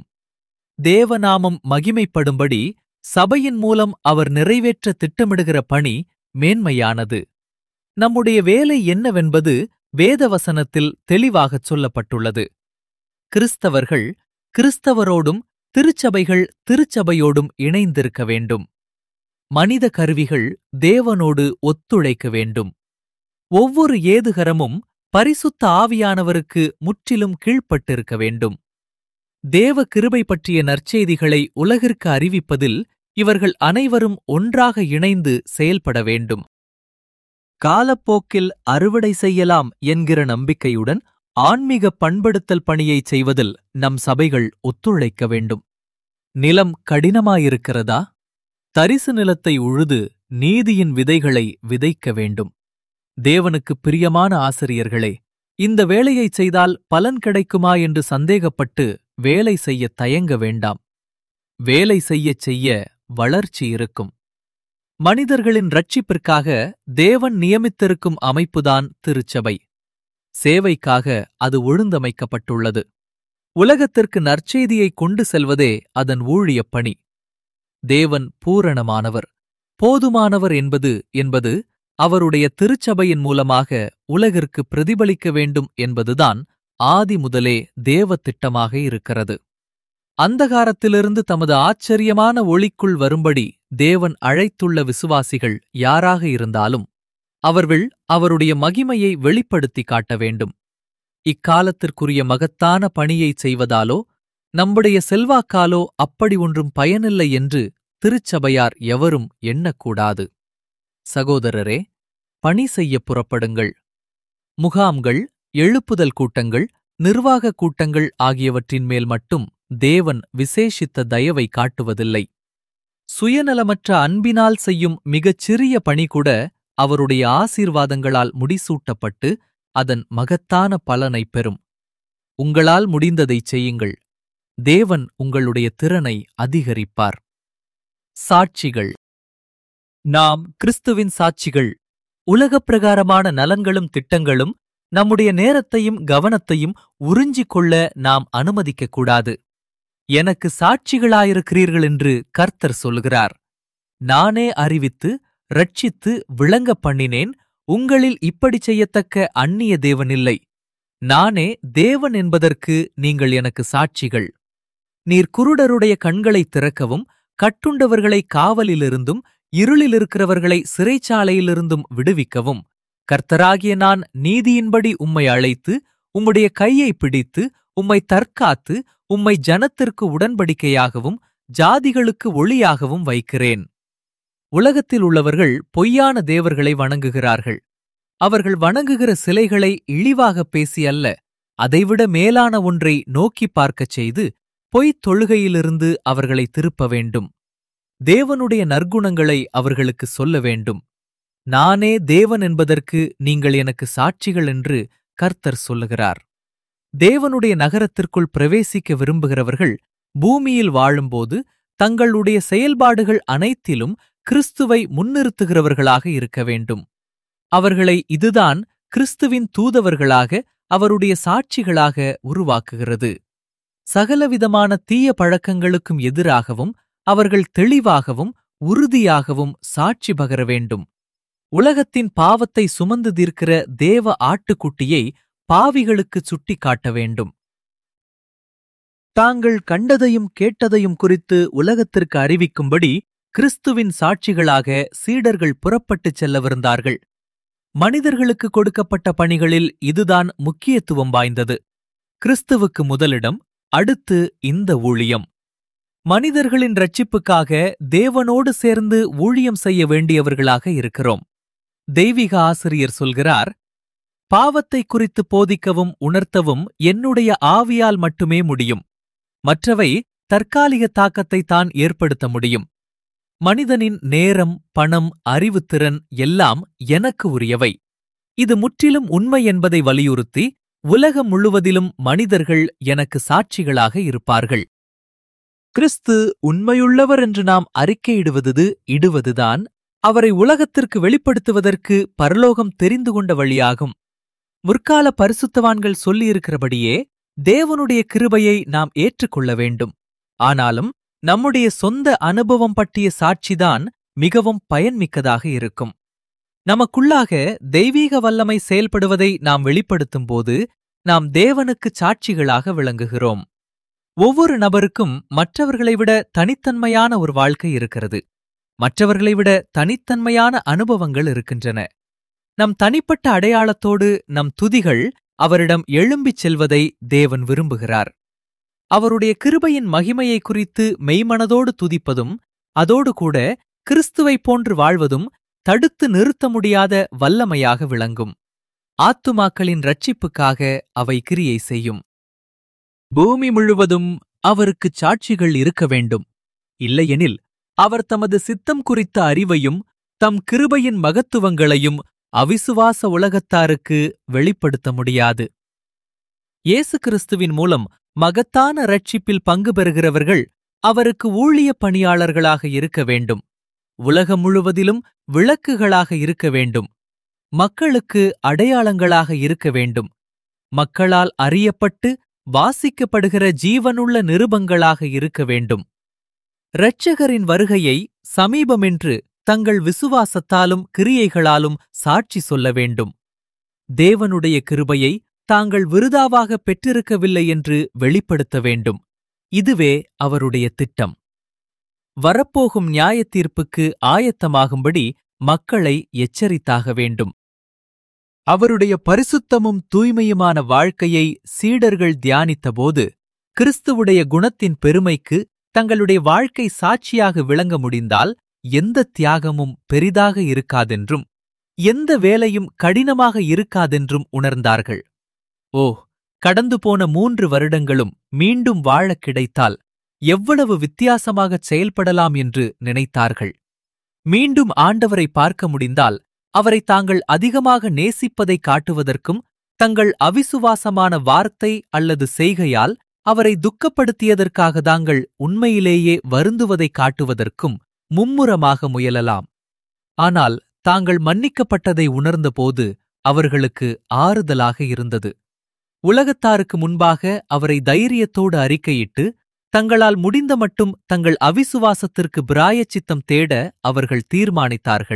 தேவநாமம் மகிமைப்படும்படி சபையின் மூலம் அவர் நிறைவேற்ற திட்டமிடுகிற பணி மேன்மையானது நம்முடைய வேலை என்னவென்பது வேதவசனத்தில் தெளிவாகச் சொல்லப்பட்டுள்ளது கிறிஸ்தவர்கள் கிறிஸ்தவரோடும் திருச்சபைகள் திருச்சபையோடும் இணைந்திருக்க வேண்டும் மனித கருவிகள் தேவனோடு ஒத்துழைக்க வேண்டும் ஒவ்வொரு ஏதுகரமும் பரிசுத்த ஆவியானவருக்கு முற்றிலும் கீழ்ப்பட்டிருக்க வேண்டும் தேவ கிருபை பற்றிய நற்செய்திகளை உலகிற்கு அறிவிப்பதில் இவர்கள் அனைவரும் ஒன்றாக இணைந்து செயல்பட வேண்டும் காலப்போக்கில் அறுவடை செய்யலாம் என்கிற நம்பிக்கையுடன் ஆன்மீக பண்படுத்தல் பணியை செய்வதில் நம் சபைகள் ஒத்துழைக்க வேண்டும் நிலம் கடினமாயிருக்கிறதா தரிசு நிலத்தை உழுது நீதியின் விதைகளை விதைக்க வேண்டும் தேவனுக்கு பிரியமான ஆசிரியர்களே இந்த வேலையைச் செய்தால் பலன் கிடைக்குமா என்று சந்தேகப்பட்டு வேலை செய்ய தயங்க வேண்டாம் வேலை செய்யச் செய்ய வளர்ச்சி இருக்கும் மனிதர்களின் ரட்சிப்பிற்காக தேவன் நியமித்திருக்கும் அமைப்புதான் திருச்சபை சேவைக்காக அது ஒழுந்தமைக்கப்பட்டுள்ளது உலகத்திற்கு நற்செய்தியை கொண்டு செல்வதே அதன் ஊழியப் பணி தேவன் பூரணமானவர் போதுமானவர் என்பது என்பது அவருடைய திருச்சபையின் மூலமாக உலகிற்கு பிரதிபலிக்க வேண்டும் என்பதுதான் ஆதி முதலே தேவ திட்டமாக இருக்கிறது அந்தகாரத்திலிருந்து தமது ஆச்சரியமான ஒளிக்குள் வரும்படி தேவன் அழைத்துள்ள விசுவாசிகள் யாராக இருந்தாலும் அவர்கள் அவருடைய மகிமையை வெளிப்படுத்தி காட்ட வேண்டும் இக்காலத்திற்குரிய மகத்தான பணியைச் செய்வதாலோ நம்முடைய செல்வாக்காலோ அப்படி ஒன்றும் பயனில்லை என்று திருச்சபையார் எவரும் எண்ணக்கூடாது சகோதரரே பணி செய்யப் புறப்படுங்கள் முகாம்கள் எழுப்புதல் கூட்டங்கள் நிர்வாகக் கூட்டங்கள் ஆகியவற்றின் மேல் மட்டும் தேவன் விசேஷித்த தயவை காட்டுவதில்லை சுயநலமற்ற அன்பினால் செய்யும் மிகச் சிறிய பணி கூட அவருடைய ஆசீர்வாதங்களால் முடிசூட்டப்பட்டு அதன் மகத்தான பலனைப் பெறும் உங்களால் முடிந்ததைச் செய்யுங்கள் தேவன் உங்களுடைய திறனை அதிகரிப்பார் சாட்சிகள் நாம் கிறிஸ்துவின் சாட்சிகள் உலகப் பிரகாரமான நலன்களும் திட்டங்களும் நம்முடைய நேரத்தையும் கவனத்தையும் உறிஞ்சிக் கொள்ள நாம் அனுமதிக்கக் கூடாது எனக்கு சாட்சிகளாயிருக்கிறீர்கள் என்று கர்த்தர் சொல்கிறார் நானே அறிவித்து ரட்சித்து விளங்கப் பண்ணினேன் உங்களில் இப்படிச் செய்யத்தக்க அந்நிய தேவனில்லை நானே தேவன் என்பதற்கு நீங்கள் எனக்கு சாட்சிகள் நீர் குருடருடைய கண்களைத் திறக்கவும் கட்டுண்டவர்களை காவலிலிருந்தும் இருளிலிருக்கிறவர்களை சிறைச்சாலையிலிருந்தும் விடுவிக்கவும் கர்த்தராகிய நான் நீதியின்படி உம்மை அழைத்து உம்முடைய கையை பிடித்து உம்மை தற்காத்து உம்மை ஜனத்திற்கு உடன்படிக்கையாகவும் ஜாதிகளுக்கு ஒளியாகவும் வைக்கிறேன் உலகத்தில் உள்ளவர்கள் பொய்யான தேவர்களை வணங்குகிறார்கள் அவர்கள் வணங்குகிற சிலைகளை இழிவாகப் பேசி அல்ல அதைவிட மேலான ஒன்றை நோக்கிப் பார்க்கச் செய்து பொய்த் தொழுகையிலிருந்து அவர்களை திருப்ப வேண்டும் தேவனுடைய நற்குணங்களை அவர்களுக்கு சொல்ல வேண்டும் நானே தேவன் என்பதற்கு நீங்கள் எனக்கு சாட்சிகள் என்று கர்த்தர் சொல்லுகிறார் தேவனுடைய நகரத்திற்குள் பிரவேசிக்க விரும்புகிறவர்கள் பூமியில் வாழும்போது தங்களுடைய செயல்பாடுகள் அனைத்திலும் கிறிஸ்துவை முன்னிறுத்துகிறவர்களாக இருக்க வேண்டும் அவர்களை இதுதான் கிறிஸ்துவின் தூதவர்களாக அவருடைய சாட்சிகளாக உருவாக்குகிறது சகலவிதமான தீய பழக்கங்களுக்கும் எதிராகவும் அவர்கள் தெளிவாகவும் உறுதியாகவும் சாட்சி பகர வேண்டும் உலகத்தின் பாவத்தை சுமந்து தீர்க்கிற தேவ ஆட்டுக்குட்டியை பாவிகளுக்கு சுட்டிக் காட்ட வேண்டும் தாங்கள் கண்டதையும் கேட்டதையும் குறித்து உலகத்திற்கு அறிவிக்கும்படி கிறிஸ்துவின் சாட்சிகளாக சீடர்கள் புறப்பட்டுச் செல்லவிருந்தார்கள் மனிதர்களுக்கு கொடுக்கப்பட்ட பணிகளில் இதுதான் முக்கியத்துவம் வாய்ந்தது கிறிஸ்துவுக்கு முதலிடம் அடுத்து இந்த ஊழியம் மனிதர்களின் ரட்சிப்புக்காக தேவனோடு சேர்ந்து ஊழியம் செய்ய வேண்டியவர்களாக இருக்கிறோம் தெய்வீக ஆசிரியர் சொல்கிறார் பாவத்தை குறித்து போதிக்கவும் உணர்த்தவும் என்னுடைய ஆவியால் மட்டுமே முடியும் மற்றவை தற்காலிக தாக்கத்தை தான் ஏற்படுத்த முடியும் மனிதனின் நேரம் பணம் அறிவுத்திறன் எல்லாம் எனக்கு உரியவை இது முற்றிலும் உண்மை என்பதை வலியுறுத்தி உலகம் முழுவதிலும் மனிதர்கள் எனக்கு சாட்சிகளாக இருப்பார்கள் கிறிஸ்து உண்மையுள்ளவர் என்று நாம் அறிக்கையிடுவது இடுவதுதான் அவரை உலகத்திற்கு வெளிப்படுத்துவதற்கு பரலோகம் தெரிந்து கொண்ட வழியாகும் முற்கால பரிசுத்தவான்கள் சொல்லியிருக்கிறபடியே தேவனுடைய கிருபையை நாம் ஏற்றுக்கொள்ள வேண்டும் ஆனாலும் நம்முடைய சொந்த அனுபவம் பற்றிய சாட்சிதான் மிகவும் பயன்மிக்கதாக இருக்கும் நமக்குள்ளாக தெய்வீக வல்லமை செயல்படுவதை நாம் வெளிப்படுத்தும்போது நாம் தேவனுக்கு சாட்சிகளாக விளங்குகிறோம் ஒவ்வொரு நபருக்கும் மற்றவர்களை விட தனித்தன்மையான ஒரு வாழ்க்கை இருக்கிறது மற்றவர்களை விட தனித்தன்மையான அனுபவங்கள் இருக்கின்றன நம் தனிப்பட்ட அடையாளத்தோடு நம் துதிகள் அவரிடம் எழும்பிச் செல்வதை தேவன் விரும்புகிறார் அவருடைய கிருபையின் மகிமையை குறித்து மெய்மனதோடு துதிப்பதும் அதோடு கூட கிறிஸ்துவைப் போன்று வாழ்வதும் தடுத்து நிறுத்த முடியாத வல்லமையாக விளங்கும் ஆத்துமாக்களின் ரட்சிப்புக்காக அவை கிரியை செய்யும் பூமி முழுவதும் அவருக்கு சாட்சிகள் இருக்க வேண்டும் இல்லையெனில் அவர் தமது சித்தம் குறித்த அறிவையும் தம் கிருபையின் மகத்துவங்களையும் அவிசுவாச உலகத்தாருக்கு வெளிப்படுத்த முடியாது இயேசு கிறிஸ்துவின் மூலம் மகத்தான ரட்சிப்பில் பங்கு பெறுகிறவர்கள் அவருக்கு ஊழிய பணியாளர்களாக இருக்க வேண்டும் உலகம் முழுவதிலும் விளக்குகளாக இருக்க வேண்டும் மக்களுக்கு அடையாளங்களாக இருக்க வேண்டும் மக்களால் அறியப்பட்டு வாசிக்கப்படுகிற ஜீவனுள்ள நிருபங்களாக இருக்க வேண்டும் இரட்சகரின் வருகையை சமீபமென்று தங்கள் விசுவாசத்தாலும் கிரியைகளாலும் சாட்சி சொல்ல வேண்டும் தேவனுடைய கிருபையை தாங்கள் விருதாவாக பெற்றிருக்கவில்லை என்று வெளிப்படுத்த வேண்டும் இதுவே அவருடைய திட்டம் வரப்போகும் நியாயத்தீர்ப்புக்கு ஆயத்தமாகும்படி மக்களை எச்சரித்தாக வேண்டும் அவருடைய பரிசுத்தமும் தூய்மையுமான வாழ்க்கையை சீடர்கள் தியானித்தபோது கிறிஸ்துவுடைய குணத்தின் பெருமைக்கு தங்களுடைய வாழ்க்கை சாட்சியாக விளங்க முடிந்தால் எந்த தியாகமும் பெரிதாக இருக்காதென்றும் எந்த வேலையும் கடினமாக இருக்காதென்றும் உணர்ந்தார்கள் ஓ கடந்து போன மூன்று வருடங்களும் மீண்டும் வாழக் கிடைத்தால் எவ்வளவு வித்தியாசமாகச் செயல்படலாம் என்று நினைத்தார்கள் மீண்டும் ஆண்டவரை பார்க்க முடிந்தால் அவரை தாங்கள் அதிகமாக நேசிப்பதை காட்டுவதற்கும் தங்கள் அவிசுவாசமான வார்த்தை அல்லது செய்கையால் அவரை துக்கப்படுத்தியதற்காக தாங்கள் உண்மையிலேயே வருந்துவதை காட்டுவதற்கும் மும்முரமாக முயலலாம் ஆனால் தாங்கள் மன்னிக்கப்பட்டதை உணர்ந்தபோது அவர்களுக்கு ஆறுதலாக இருந்தது உலகத்தாருக்கு முன்பாக அவரை தைரியத்தோடு அறிக்கையிட்டு தங்களால் முடிந்த மட்டும் தங்கள் அவிசுவாசத்திற்கு பிராயச்சித்தம் தேட அவர்கள் தீர்மானித்தார்கள்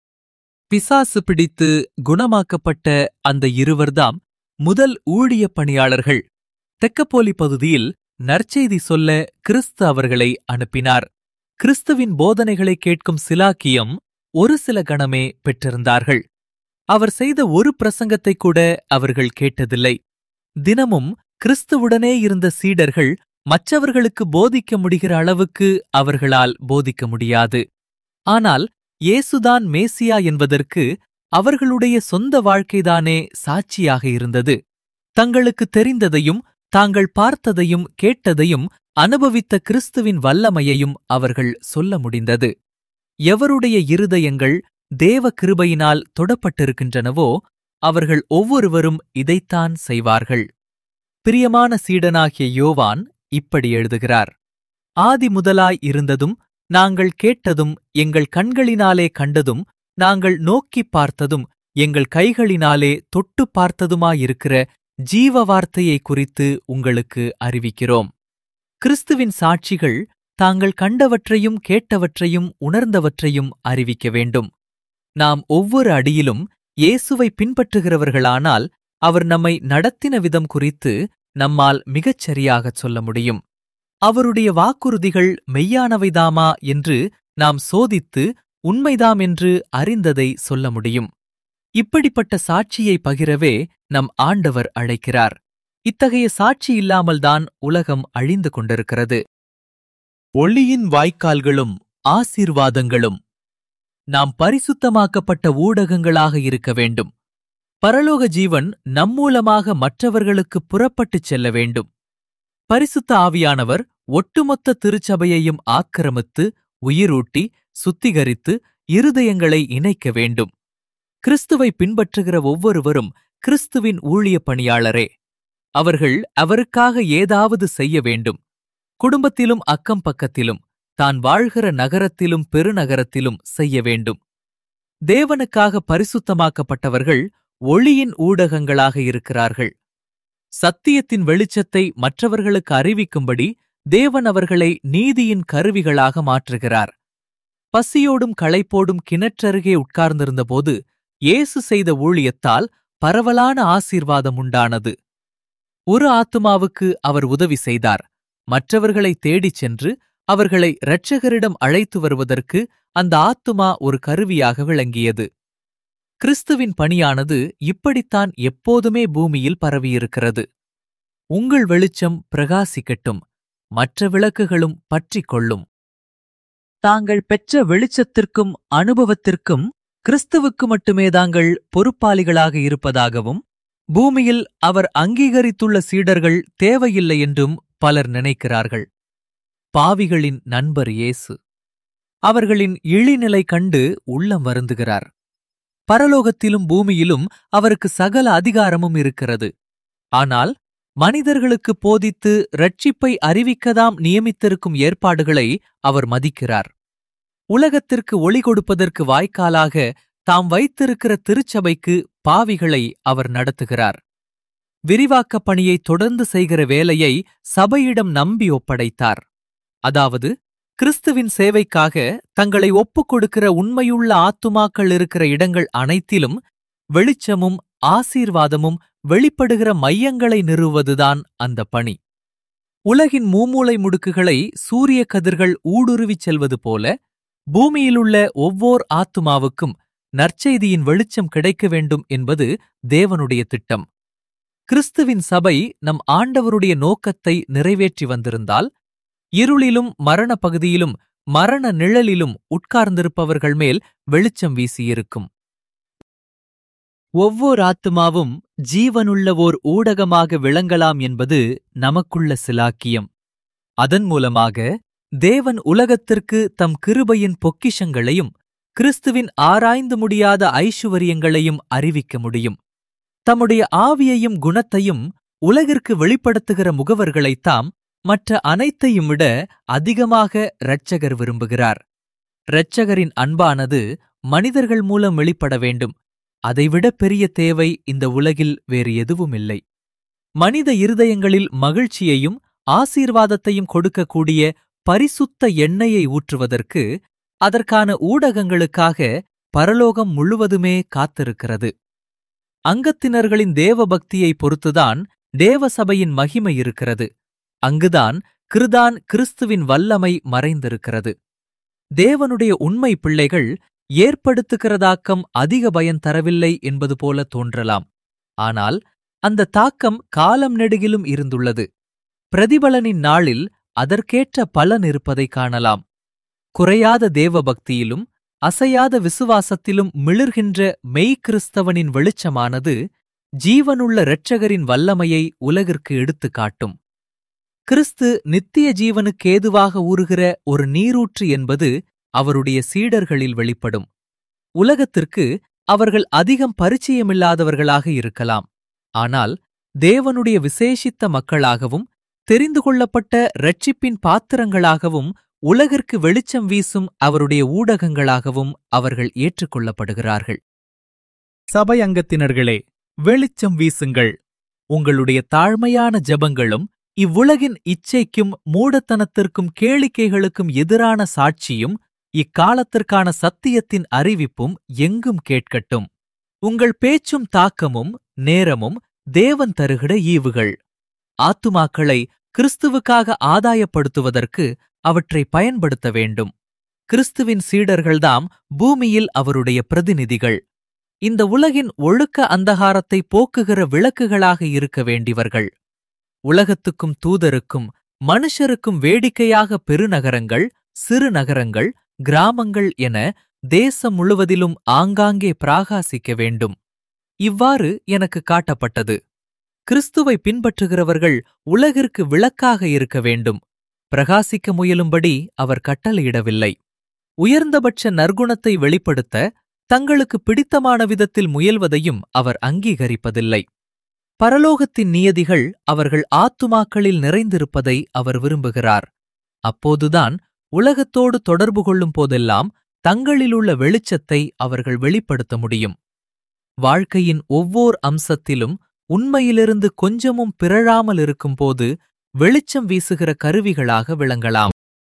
பிசாசு பிடித்து குணமாக்கப்பட்ட அந்த இருவர்தாம் முதல் ஊழிய பணியாளர்கள் தெக்கப்போலி பகுதியில் நற்செய்தி சொல்ல கிறிஸ்து அவர்களை அனுப்பினார் கிறிஸ்துவின் போதனைகளை கேட்கும் சிலாக்கியம் ஒரு சில கணமே பெற்றிருந்தார்கள் அவர் செய்த ஒரு பிரசங்கத்தை கூட அவர்கள் கேட்டதில்லை தினமும் கிறிஸ்துவுடனே இருந்த சீடர்கள் மற்றவர்களுக்கு போதிக்க முடிகிற அளவுக்கு அவர்களால் போதிக்க முடியாது ஆனால் இயேசுதான் மேசியா என்பதற்கு அவர்களுடைய சொந்த வாழ்க்கைதானே சாட்சியாக இருந்தது தங்களுக்கு தெரிந்ததையும் தாங்கள் பார்த்ததையும் கேட்டதையும் அனுபவித்த கிறிஸ்துவின் வல்லமையையும் அவர்கள் சொல்ல முடிந்தது எவருடைய இருதயங்கள் தேவ கிருபையினால் தொடப்பட்டிருக்கின்றனவோ அவர்கள் ஒவ்வொருவரும் இதைத்தான் செய்வார்கள் பிரியமான சீடனாகிய யோவான் இப்படி எழுதுகிறார் ஆதி முதலாய் இருந்ததும் நாங்கள் கேட்டதும் எங்கள் கண்களினாலே கண்டதும் நாங்கள் நோக்கிப் பார்த்ததும் எங்கள் கைகளினாலே தொட்டு பார்த்ததுமாயிருக்கிற ஜீவ வார்த்தையை குறித்து உங்களுக்கு அறிவிக்கிறோம் கிறிஸ்துவின் சாட்சிகள் தாங்கள் கண்டவற்றையும் கேட்டவற்றையும் உணர்ந்தவற்றையும் அறிவிக்க வேண்டும் நாம் ஒவ்வொரு அடியிலும் இயேசுவை பின்பற்றுகிறவர்களானால் அவர் நம்மை நடத்தின விதம் குறித்து நம்மால் மிகச் சரியாகச் சொல்ல முடியும் அவருடைய வாக்குறுதிகள் மெய்யானவைதாமா என்று நாம் சோதித்து உண்மைதாம் என்று அறிந்ததை சொல்ல முடியும் இப்படிப்பட்ட சாட்சியை பகிரவே நம் ஆண்டவர் அழைக்கிறார் இத்தகைய சாட்சி இல்லாமல்தான் உலகம் அழிந்து கொண்டிருக்கிறது ஒளியின் வாய்க்கால்களும் ஆசீர்வாதங்களும் நாம் பரிசுத்தமாக்கப்பட்ட ஊடகங்களாக இருக்க வேண்டும் பரலோக ஜீவன் நம்மூலமாக மற்றவர்களுக்கு புறப்பட்டுச் செல்ல வேண்டும் பரிசுத்த ஆவியானவர் ஒட்டுமொத்த திருச்சபையையும் ஆக்கிரமித்து உயிரூட்டி சுத்திகரித்து இருதயங்களை இணைக்க வேண்டும் கிறிஸ்துவை பின்பற்றுகிற ஒவ்வொருவரும் கிறிஸ்துவின் ஊழிய பணியாளரே அவர்கள் அவருக்காக ஏதாவது செய்ய வேண்டும் குடும்பத்திலும் அக்கம் பக்கத்திலும் தான் வாழ்கிற நகரத்திலும் பெருநகரத்திலும் செய்ய வேண்டும் தேவனுக்காக பரிசுத்தமாக்கப்பட்டவர்கள் ஒளியின் ஊடகங்களாக இருக்கிறார்கள் சத்தியத்தின் வெளிச்சத்தை மற்றவர்களுக்கு அறிவிக்கும்படி தேவன் அவர்களை நீதியின் கருவிகளாக மாற்றுகிறார் பசியோடும் களைப்போடும் கிணற்றருகே உட்கார்ந்திருந்தபோது இயேசு செய்த ஊழியத்தால் பரவலான ஆசீர்வாதம் உண்டானது ஒரு ஆத்துமாவுக்கு அவர் உதவி செய்தார் மற்றவர்களை தேடிச் சென்று அவர்களை இரட்சகரிடம் அழைத்து வருவதற்கு அந்த ஆத்துமா ஒரு கருவியாக விளங்கியது கிறிஸ்துவின் பணியானது இப்படித்தான் எப்போதுமே பூமியில் பரவியிருக்கிறது உங்கள் வெளிச்சம் பிரகாசிக்கட்டும் மற்ற விளக்குகளும் பற்றிக் கொள்ளும் தாங்கள் பெற்ற வெளிச்சத்திற்கும் அனுபவத்திற்கும் கிறிஸ்துவுக்கு மட்டுமே தாங்கள் பொறுப்பாளிகளாக இருப்பதாகவும் பூமியில் அவர் அங்கீகரித்துள்ள சீடர்கள் தேவையில்லை என்றும் பலர் நினைக்கிறார்கள் பாவிகளின் நண்பர் இயேசு அவர்களின் இழிநிலை கண்டு உள்ளம் வருந்துகிறார் பரலோகத்திலும் பூமியிலும் அவருக்கு சகல அதிகாரமும் இருக்கிறது ஆனால் மனிதர்களுக்கு போதித்து ரட்சிப்பை அறிவிக்கதாம் நியமித்திருக்கும் ஏற்பாடுகளை அவர் மதிக்கிறார் உலகத்திற்கு ஒளி கொடுப்பதற்கு வாய்க்காலாக தாம் வைத்திருக்கிற திருச்சபைக்கு பாவிகளை அவர் நடத்துகிறார் விரிவாக்கப் பணியை தொடர்ந்து செய்கிற வேலையை சபையிடம் நம்பி ஒப்படைத்தார் அதாவது கிறிஸ்துவின் சேவைக்காக தங்களை ஒப்புக் கொடுக்கிற உண்மையுள்ள ஆத்துமாக்கள் இருக்கிற இடங்கள் அனைத்திலும் வெளிச்சமும் ஆசீர்வாதமும் வெளிப்படுகிற மையங்களை நிறுவுவதுதான் அந்த பணி உலகின் மூமூலை முடுக்குகளை சூரிய கதிர்கள் ஊடுருவிச் செல்வது போல பூமியிலுள்ள ஒவ்வோர் ஆத்துமாவுக்கும் நற்செய்தியின் வெளிச்சம் கிடைக்க வேண்டும் என்பது தேவனுடைய திட்டம் கிறிஸ்துவின் சபை நம் ஆண்டவருடைய நோக்கத்தை நிறைவேற்றி வந்திருந்தால் இருளிலும் மரண பகுதியிலும் மரண நிழலிலும் உட்கார்ந்திருப்பவர்கள் மேல் வெளிச்சம் வீசியிருக்கும் ஒவ்வொரு ஆத்துமாவும் ஜீவனுள்ள ஓர் ஊடகமாக விளங்கலாம் என்பது நமக்குள்ள சிலாக்கியம் அதன் மூலமாக தேவன் உலகத்திற்கு தம் கிருபையின் பொக்கிஷங்களையும் கிறிஸ்துவின் ஆராய்ந்து முடியாத ஐசுவரியங்களையும் அறிவிக்க முடியும் தம்முடைய ஆவியையும் குணத்தையும் உலகிற்கு வெளிப்படுத்துகிற முகவர்களைத்தாம் மற்ற அனைத்தையும் விட அதிகமாக இரட்சகர் விரும்புகிறார் இரட்சகரின் அன்பானது மனிதர்கள் மூலம் வெளிப்பட வேண்டும் அதைவிட பெரிய தேவை இந்த உலகில் வேறு எதுவுமில்லை மனித இருதயங்களில் மகிழ்ச்சியையும் ஆசீர்வாதத்தையும் கொடுக்கக்கூடிய பரிசுத்த எண்ணெயை ஊற்றுவதற்கு அதற்கான ஊடகங்களுக்காக பரலோகம் முழுவதுமே காத்திருக்கிறது அங்கத்தினர்களின் தேவபக்தியை பொறுத்துதான் தேவசபையின் மகிமை இருக்கிறது அங்குதான் கிருதான் கிறிஸ்துவின் வல்லமை மறைந்திருக்கிறது தேவனுடைய உண்மை பிள்ளைகள் ஏற்படுத்துகிறதாக்கம் அதிக பயன் தரவில்லை என்பது போல தோன்றலாம் ஆனால் அந்த தாக்கம் காலம் நெடுகிலும் இருந்துள்ளது பிரதிபலனின் நாளில் அதற்கேற்ற பலன் இருப்பதை காணலாம் குறையாத தேவபக்தியிலும் அசையாத விசுவாசத்திலும் மிளிர்கின்ற மெய்கிறிஸ்தவனின் வெளிச்சமானது ஜீவனுள்ள இரட்சகரின் வல்லமையை உலகிற்கு எடுத்துக் காட்டும் கிறிஸ்து நித்திய ஜீவனுக்கேதுவாக ஊறுகிற ஒரு நீரூற்று என்பது அவருடைய சீடர்களில் வெளிப்படும் உலகத்திற்கு அவர்கள் அதிகம் பரிச்சயமில்லாதவர்களாக இருக்கலாம் ஆனால் தேவனுடைய விசேஷித்த மக்களாகவும் தெரிந்து கொள்ளப்பட்ட இரட்சிப்பின் பாத்திரங்களாகவும் உலகிற்கு வெளிச்சம் வீசும் அவருடைய ஊடகங்களாகவும் அவர்கள் ஏற்றுக்கொள்ளப்படுகிறார்கள் சபை அங்கத்தினர்களே வெளிச்சம் வீசுங்கள் உங்களுடைய தாழ்மையான ஜெபங்களும் இவ்வுலகின் இச்சைக்கும் மூடத்தனத்திற்கும் கேளிக்கைகளுக்கும் எதிரான சாட்சியும் இக்காலத்திற்கான சத்தியத்தின் அறிவிப்பும் எங்கும் கேட்கட்டும் உங்கள் பேச்சும் தாக்கமும் நேரமும் தேவன் தருகிற ஈவுகள் ஆத்துமாக்களை கிறிஸ்துவுக்காக ஆதாயப்படுத்துவதற்கு அவற்றை பயன்படுத்த வேண்டும் கிறிஸ்துவின் சீடர்கள்தாம் பூமியில் அவருடைய பிரதிநிதிகள் இந்த உலகின் ஒழுக்க அந்தகாரத்தை போக்குகிற விளக்குகளாக இருக்க வேண்டியவர்கள் உலகத்துக்கும் தூதருக்கும் மனுஷருக்கும் வேடிக்கையாக பெருநகரங்கள் சிறு நகரங்கள் கிராமங்கள் என தேசம் முழுவதிலும் ஆங்காங்கே பிராகாசிக்க வேண்டும் இவ்வாறு எனக்கு காட்டப்பட்டது கிறிஸ்துவை பின்பற்றுகிறவர்கள் உலகிற்கு விளக்காக இருக்க வேண்டும் பிரகாசிக்க முயலும்படி அவர் கட்டளையிடவில்லை உயர்ந்தபட்ச நற்குணத்தை வெளிப்படுத்த தங்களுக்கு பிடித்தமான விதத்தில் முயல்வதையும் அவர் அங்கீகரிப்பதில்லை பரலோகத்தின் நியதிகள் அவர்கள் ஆத்துமாக்களில் நிறைந்திருப்பதை அவர் விரும்புகிறார் அப்போதுதான் உலகத்தோடு தொடர்பு கொள்ளும் போதெல்லாம் தங்களிலுள்ள வெளிச்சத்தை அவர்கள் வெளிப்படுத்த முடியும் வாழ்க்கையின் ஒவ்வோர் அம்சத்திலும் உண்மையிலிருந்து கொஞ்சமும் பிறழாமல் இருக்கும்போது வெளிச்சம் வீசுகிற கருவிகளாக விளங்கலாம்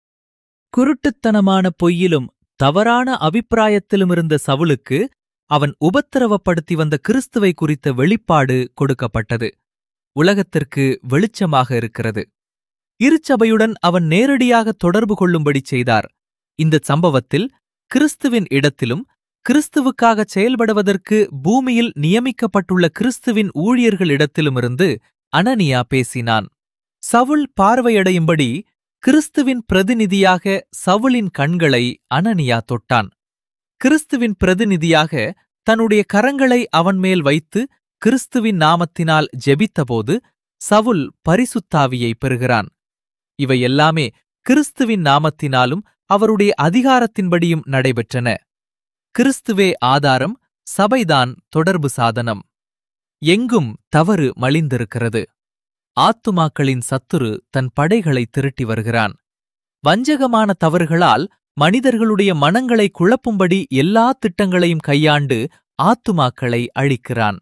குருட்டுத்தனமான பொய்யிலும் தவறான அபிப்பிராயத்திலும் இருந்த சவுலுக்கு அவன் உபத்திரவப்படுத்தி வந்த கிறிஸ்துவை குறித்த வெளிப்பாடு கொடுக்கப்பட்டது உலகத்திற்கு வெளிச்சமாக இருக்கிறது இருச்சபையுடன் அவன் நேரடியாக தொடர்பு கொள்ளும்படி செய்தார் இந்தச் சம்பவத்தில் கிறிஸ்துவின் இடத்திலும் கிறிஸ்துவுக்காக செயல்படுவதற்கு பூமியில் நியமிக்கப்பட்டுள்ள கிறிஸ்துவின் ஊழியர்களிடத்திலுமிருந்து அனனியா பேசினான் சவுல் பார்வையடையும்படி கிறிஸ்துவின் பிரதிநிதியாக சவுலின் கண்களை அனனியா தொட்டான் கிறிஸ்துவின் பிரதிநிதியாக தன்னுடைய கரங்களை அவன் மேல் வைத்து கிறிஸ்துவின் நாமத்தினால் ஜெபித்தபோது சவுல் பரிசுத்தாவியை பெறுகிறான் இவை எல்லாமே கிறிஸ்துவின் நாமத்தினாலும் அவருடைய அதிகாரத்தின்படியும் நடைபெற்றன கிறிஸ்துவே ஆதாரம் சபைதான் தொடர்பு சாதனம் எங்கும் தவறு மலிந்திருக்கிறது ஆத்துமாக்களின் சத்துரு தன் படைகளை திரட்டி வருகிறான் வஞ்சகமான தவறுகளால் மனிதர்களுடைய மனங்களை குழப்பும்படி எல்லா திட்டங்களையும் கையாண்டு ஆத்துமாக்களை அழிக்கிறான்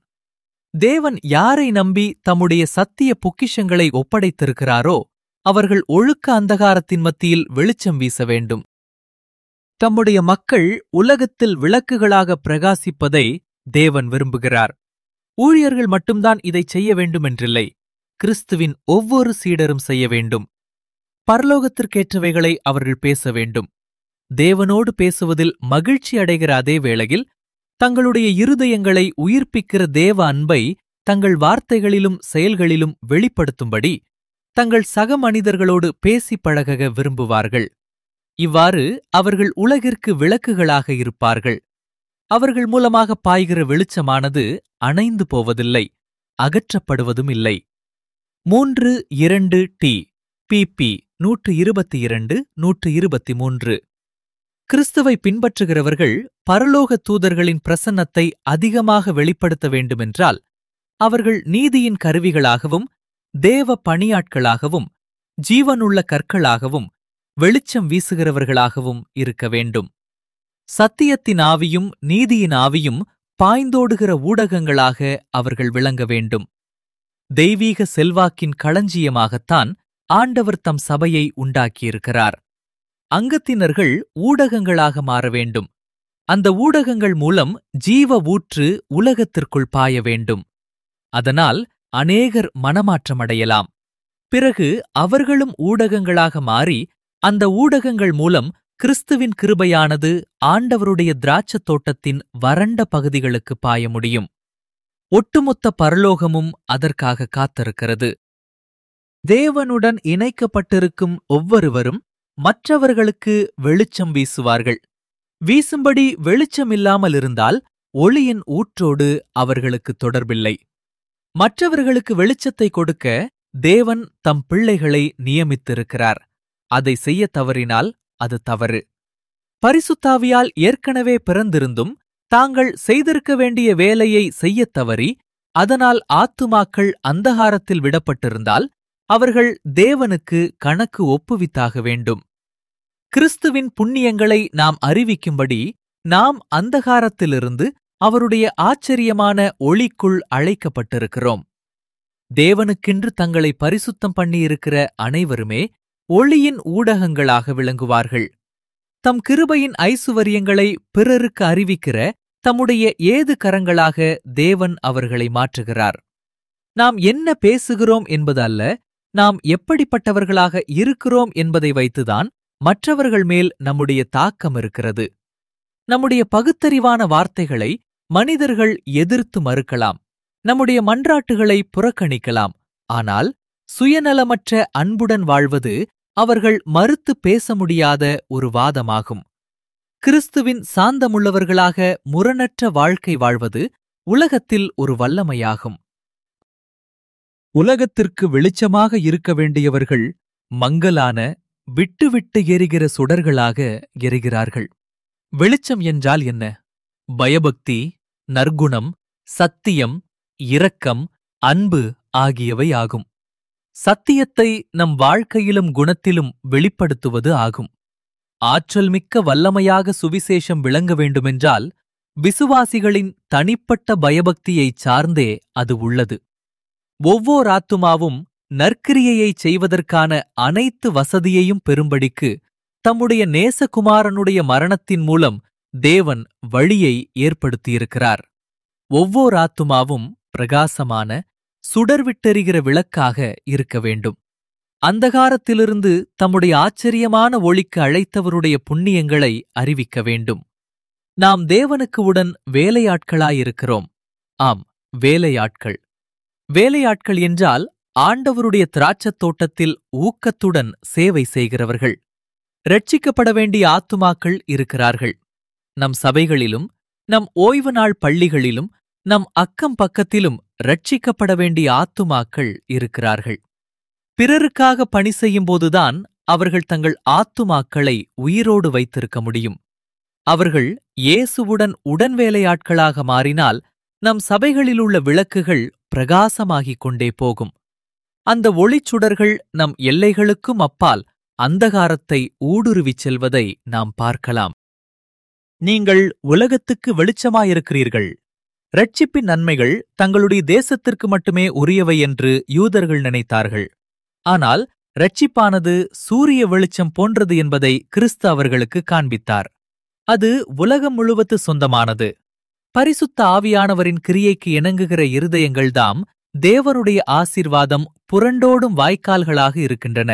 தேவன் யாரை நம்பி தம்முடைய சத்திய பொக்கிஷங்களை ஒப்படைத்திருக்கிறாரோ அவர்கள் ஒழுக்க அந்தகாரத்தின் மத்தியில் வெளிச்சம் வீச வேண்டும் தம்முடைய மக்கள் உலகத்தில் விளக்குகளாக பிரகாசிப்பதை தேவன் விரும்புகிறார் ஊழியர்கள் மட்டும்தான் இதைச் செய்ய வேண்டுமென்றில்லை கிறிஸ்துவின் ஒவ்வொரு சீடரும் செய்ய வேண்டும் பரலோகத்திற்கேற்றவைகளை அவர்கள் பேச வேண்டும் தேவனோடு பேசுவதில் மகிழ்ச்சி அடைகிற அதே வேளையில் தங்களுடைய இருதயங்களை உயிர்ப்பிக்கிற தேவ அன்பை தங்கள் வார்த்தைகளிலும் செயல்களிலும் வெளிப்படுத்தும்படி தங்கள் சக மனிதர்களோடு பேசிப் பழக விரும்புவார்கள் இவ்வாறு அவர்கள் உலகிற்கு விளக்குகளாக இருப்பார்கள் அவர்கள் மூலமாக பாய்கிற வெளிச்சமானது அணைந்து போவதில்லை அகற்றப்படுவதும் இல்லை மூன்று இரண்டு டி பிபி நூற்று இருபத்தி இரண்டு நூற்று இருபத்தி மூன்று கிறிஸ்துவை பின்பற்றுகிறவர்கள் பரலோக தூதர்களின் பிரசன்னத்தை அதிகமாக வெளிப்படுத்த வேண்டுமென்றால் அவர்கள் நீதியின் கருவிகளாகவும் தேவ பணியாட்களாகவும் ஜீவனுள்ள கற்களாகவும் வெளிச்சம் வீசுகிறவர்களாகவும் இருக்க வேண்டும் சத்தியத்தின் ஆவியும் நீதியின் ஆவியும் பாய்ந்தோடுகிற ஊடகங்களாக அவர்கள் விளங்க வேண்டும் தெய்வீக செல்வாக்கின் களஞ்சியமாகத்தான் ஆண்டவர் தம் சபையை உண்டாக்கியிருக்கிறார் அங்கத்தினர்கள் ஊடகங்களாக மாற வேண்டும் அந்த ஊடகங்கள் மூலம் ஜீவ ஊற்று உலகத்திற்குள் பாய வேண்டும் அதனால் அநேகர் மனமாற்றமடையலாம் பிறகு அவர்களும் ஊடகங்களாக மாறி அந்த ஊடகங்கள் மூலம் கிறிஸ்துவின் கிருபையானது ஆண்டவருடைய திராட்சத் தோட்டத்தின் வறண்ட பகுதிகளுக்கு பாய முடியும் ஒட்டுமொத்த பரலோகமும் அதற்காக காத்திருக்கிறது தேவனுடன் இணைக்கப்பட்டிருக்கும் ஒவ்வொருவரும் மற்றவர்களுக்கு வெளிச்சம் வீசுவார்கள் வீசும்படி வெளிச்சமில்லாமல் இருந்தால் ஒளியின் ஊற்றோடு அவர்களுக்கு தொடர்பில்லை மற்றவர்களுக்கு வெளிச்சத்தை கொடுக்க தேவன் தம் பிள்ளைகளை நியமித்திருக்கிறார் அதை செய்ய தவறினால் அது தவறு பரிசுத்தாவியால் ஏற்கனவே பிறந்திருந்தும் தாங்கள் செய்திருக்க வேண்டிய வேலையை செய்யத் தவறி அதனால் ஆத்துமாக்கள் அந்தகாரத்தில் விடப்பட்டிருந்தால் அவர்கள் தேவனுக்கு கணக்கு ஒப்புவித்தாக வேண்டும் கிறிஸ்துவின் புண்ணியங்களை நாம் அறிவிக்கும்படி நாம் அந்தகாரத்திலிருந்து அவருடைய ஆச்சரியமான ஒளிக்குள் அழைக்கப்பட்டிருக்கிறோம் தேவனுக்கென்று தங்களை பரிசுத்தம் பண்ணியிருக்கிற அனைவருமே ஒளியின் ஊடகங்களாக விளங்குவார்கள் தம் கிருபையின் ஐசுவரியங்களை பிறருக்கு அறிவிக்கிற தம்முடைய ஏது கரங்களாக தேவன் அவர்களை மாற்றுகிறார் நாம் என்ன பேசுகிறோம் என்பது அல்ல நாம் எப்படிப்பட்டவர்களாக இருக்கிறோம் என்பதை வைத்துதான் மற்றவர்கள் மேல் நம்முடைய தாக்கம் இருக்கிறது நம்முடைய பகுத்தறிவான வார்த்தைகளை மனிதர்கள் எதிர்த்து மறுக்கலாம் நம்முடைய மன்றாட்டுகளை புறக்கணிக்கலாம் ஆனால் சுயநலமற்ற அன்புடன் வாழ்வது அவர்கள் மறுத்து பேச முடியாத ஒரு வாதமாகும் கிறிஸ்துவின் சாந்தமுள்ளவர்களாக முரணற்ற வாழ்க்கை வாழ்வது உலகத்தில் ஒரு வல்லமையாகும் உலகத்திற்கு வெளிச்சமாக இருக்க வேண்டியவர்கள் மங்கலான விட்டு விட்டு எரிகிற சுடர்களாக எரிகிறார்கள் வெளிச்சம் என்றால் என்ன பயபக்தி நற்குணம் சத்தியம் இரக்கம் அன்பு ஆகியவை ஆகும் சத்தியத்தை நம் வாழ்க்கையிலும் குணத்திலும் வெளிப்படுத்துவது ஆகும் ஆற்றல் மிக்க வல்லமையாக சுவிசேஷம் விளங்க வேண்டுமென்றால் விசுவாசிகளின் தனிப்பட்ட பயபக்தியைச் சார்ந்தே அது உள்ளது ஒவ்வோர் ஆத்துமாவும் நற்கிரியையைச் செய்வதற்கான அனைத்து வசதியையும் பெறும்படிக்கு தம்முடைய நேசகுமாரனுடைய மரணத்தின் மூலம் தேவன் வழியை ஏற்படுத்தியிருக்கிறார் ஒவ்வோர் ஆத்துமாவும் பிரகாசமான சுடர்விட்டெரிகிற விளக்காக இருக்க வேண்டும் அந்தகாரத்திலிருந்து தம்முடைய ஆச்சரியமான ஒளிக்கு அழைத்தவருடைய புண்ணியங்களை அறிவிக்க வேண்டும் நாம் தேவனுக்கு உடன் வேலையாட்களாயிருக்கிறோம் ஆம் வேலையாட்கள் வேலையாட்கள் என்றால் ஆண்டவருடைய திராட்சத் தோட்டத்தில் ஊக்கத்துடன் சேவை செய்கிறவர்கள் ரட்சிக்கப்பட வேண்டிய ஆத்துமாக்கள் இருக்கிறார்கள் நம் சபைகளிலும் நம் ஓய்வு நாள் பள்ளிகளிலும் நம் அக்கம் பக்கத்திலும் ரட்சிக்கப்பட வேண்டிய ஆத்துமாக்கள் இருக்கிறார்கள் பிறருக்காக பணி செய்யும்போதுதான் அவர்கள் தங்கள் ஆத்துமாக்களை உயிரோடு வைத்திருக்க முடியும் அவர்கள் இயேசுவுடன் உடன் வேலையாட்களாக மாறினால் நம் சபைகளிலுள்ள விளக்குகள் பிரகாசமாகிக் கொண்டே போகும் அந்த ஒளிச்சுடர்கள் நம் எல்லைகளுக்கும் அப்பால் அந்தகாரத்தை ஊடுருவிச் செல்வதை நாம் பார்க்கலாம் நீங்கள் உலகத்துக்கு வெளிச்சமாயிருக்கிறீர்கள் ரட்சிப்பின் நன்மைகள் தங்களுடைய தேசத்திற்கு மட்டுமே உரியவை என்று யூதர்கள் நினைத்தார்கள் ஆனால் ரட்சிப்பானது சூரிய வெளிச்சம் போன்றது என்பதை கிறிஸ்து அவர்களுக்கு காண்பித்தார் அது உலகம் முழுவத்து சொந்தமானது பரிசுத்த ஆவியானவரின் கிரியைக்கு இணங்குகிற இருதயங்கள்தாம் தேவனுடைய ஆசீர்வாதம் புரண்டோடும் வாய்க்கால்களாக இருக்கின்றன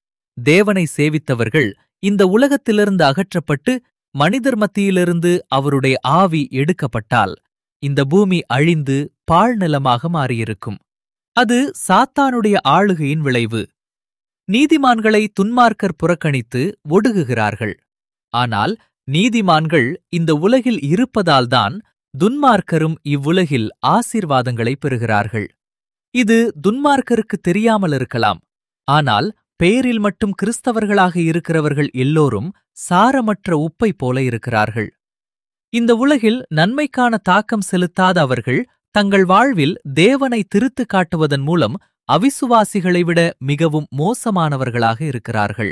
தேவனை சேவித்தவர்கள் இந்த உலகத்திலிருந்து அகற்றப்பட்டு மனிதர் மத்தியிலிருந்து அவருடைய ஆவி எடுக்கப்பட்டால் இந்த பூமி அழிந்து பாழ்நிலமாக மாறியிருக்கும் அது சாத்தானுடைய ஆளுகையின் விளைவு நீதிமான்களை துன்மார்க்கர் புறக்கணித்து ஒடுகுகிறார்கள் ஆனால் நீதிமான்கள் இந்த உலகில் இருப்பதால்தான் துன்மார்க்கரும் இவ்வுலகில் ஆசீர்வாதங்களை பெறுகிறார்கள் இது துன்மார்க்கருக்கு தெரியாமல் இருக்கலாம் ஆனால் பெயரில் மட்டும் கிறிஸ்தவர்களாக இருக்கிறவர்கள் எல்லோரும் சாரமற்ற உப்பை போல இருக்கிறார்கள் இந்த உலகில் நன்மைக்கான தாக்கம் செலுத்தாத அவர்கள் தங்கள் வாழ்வில் தேவனை திருத்து காட்டுவதன் மூலம் அவிசுவாசிகளை விட மிகவும் மோசமானவர்களாக இருக்கிறார்கள்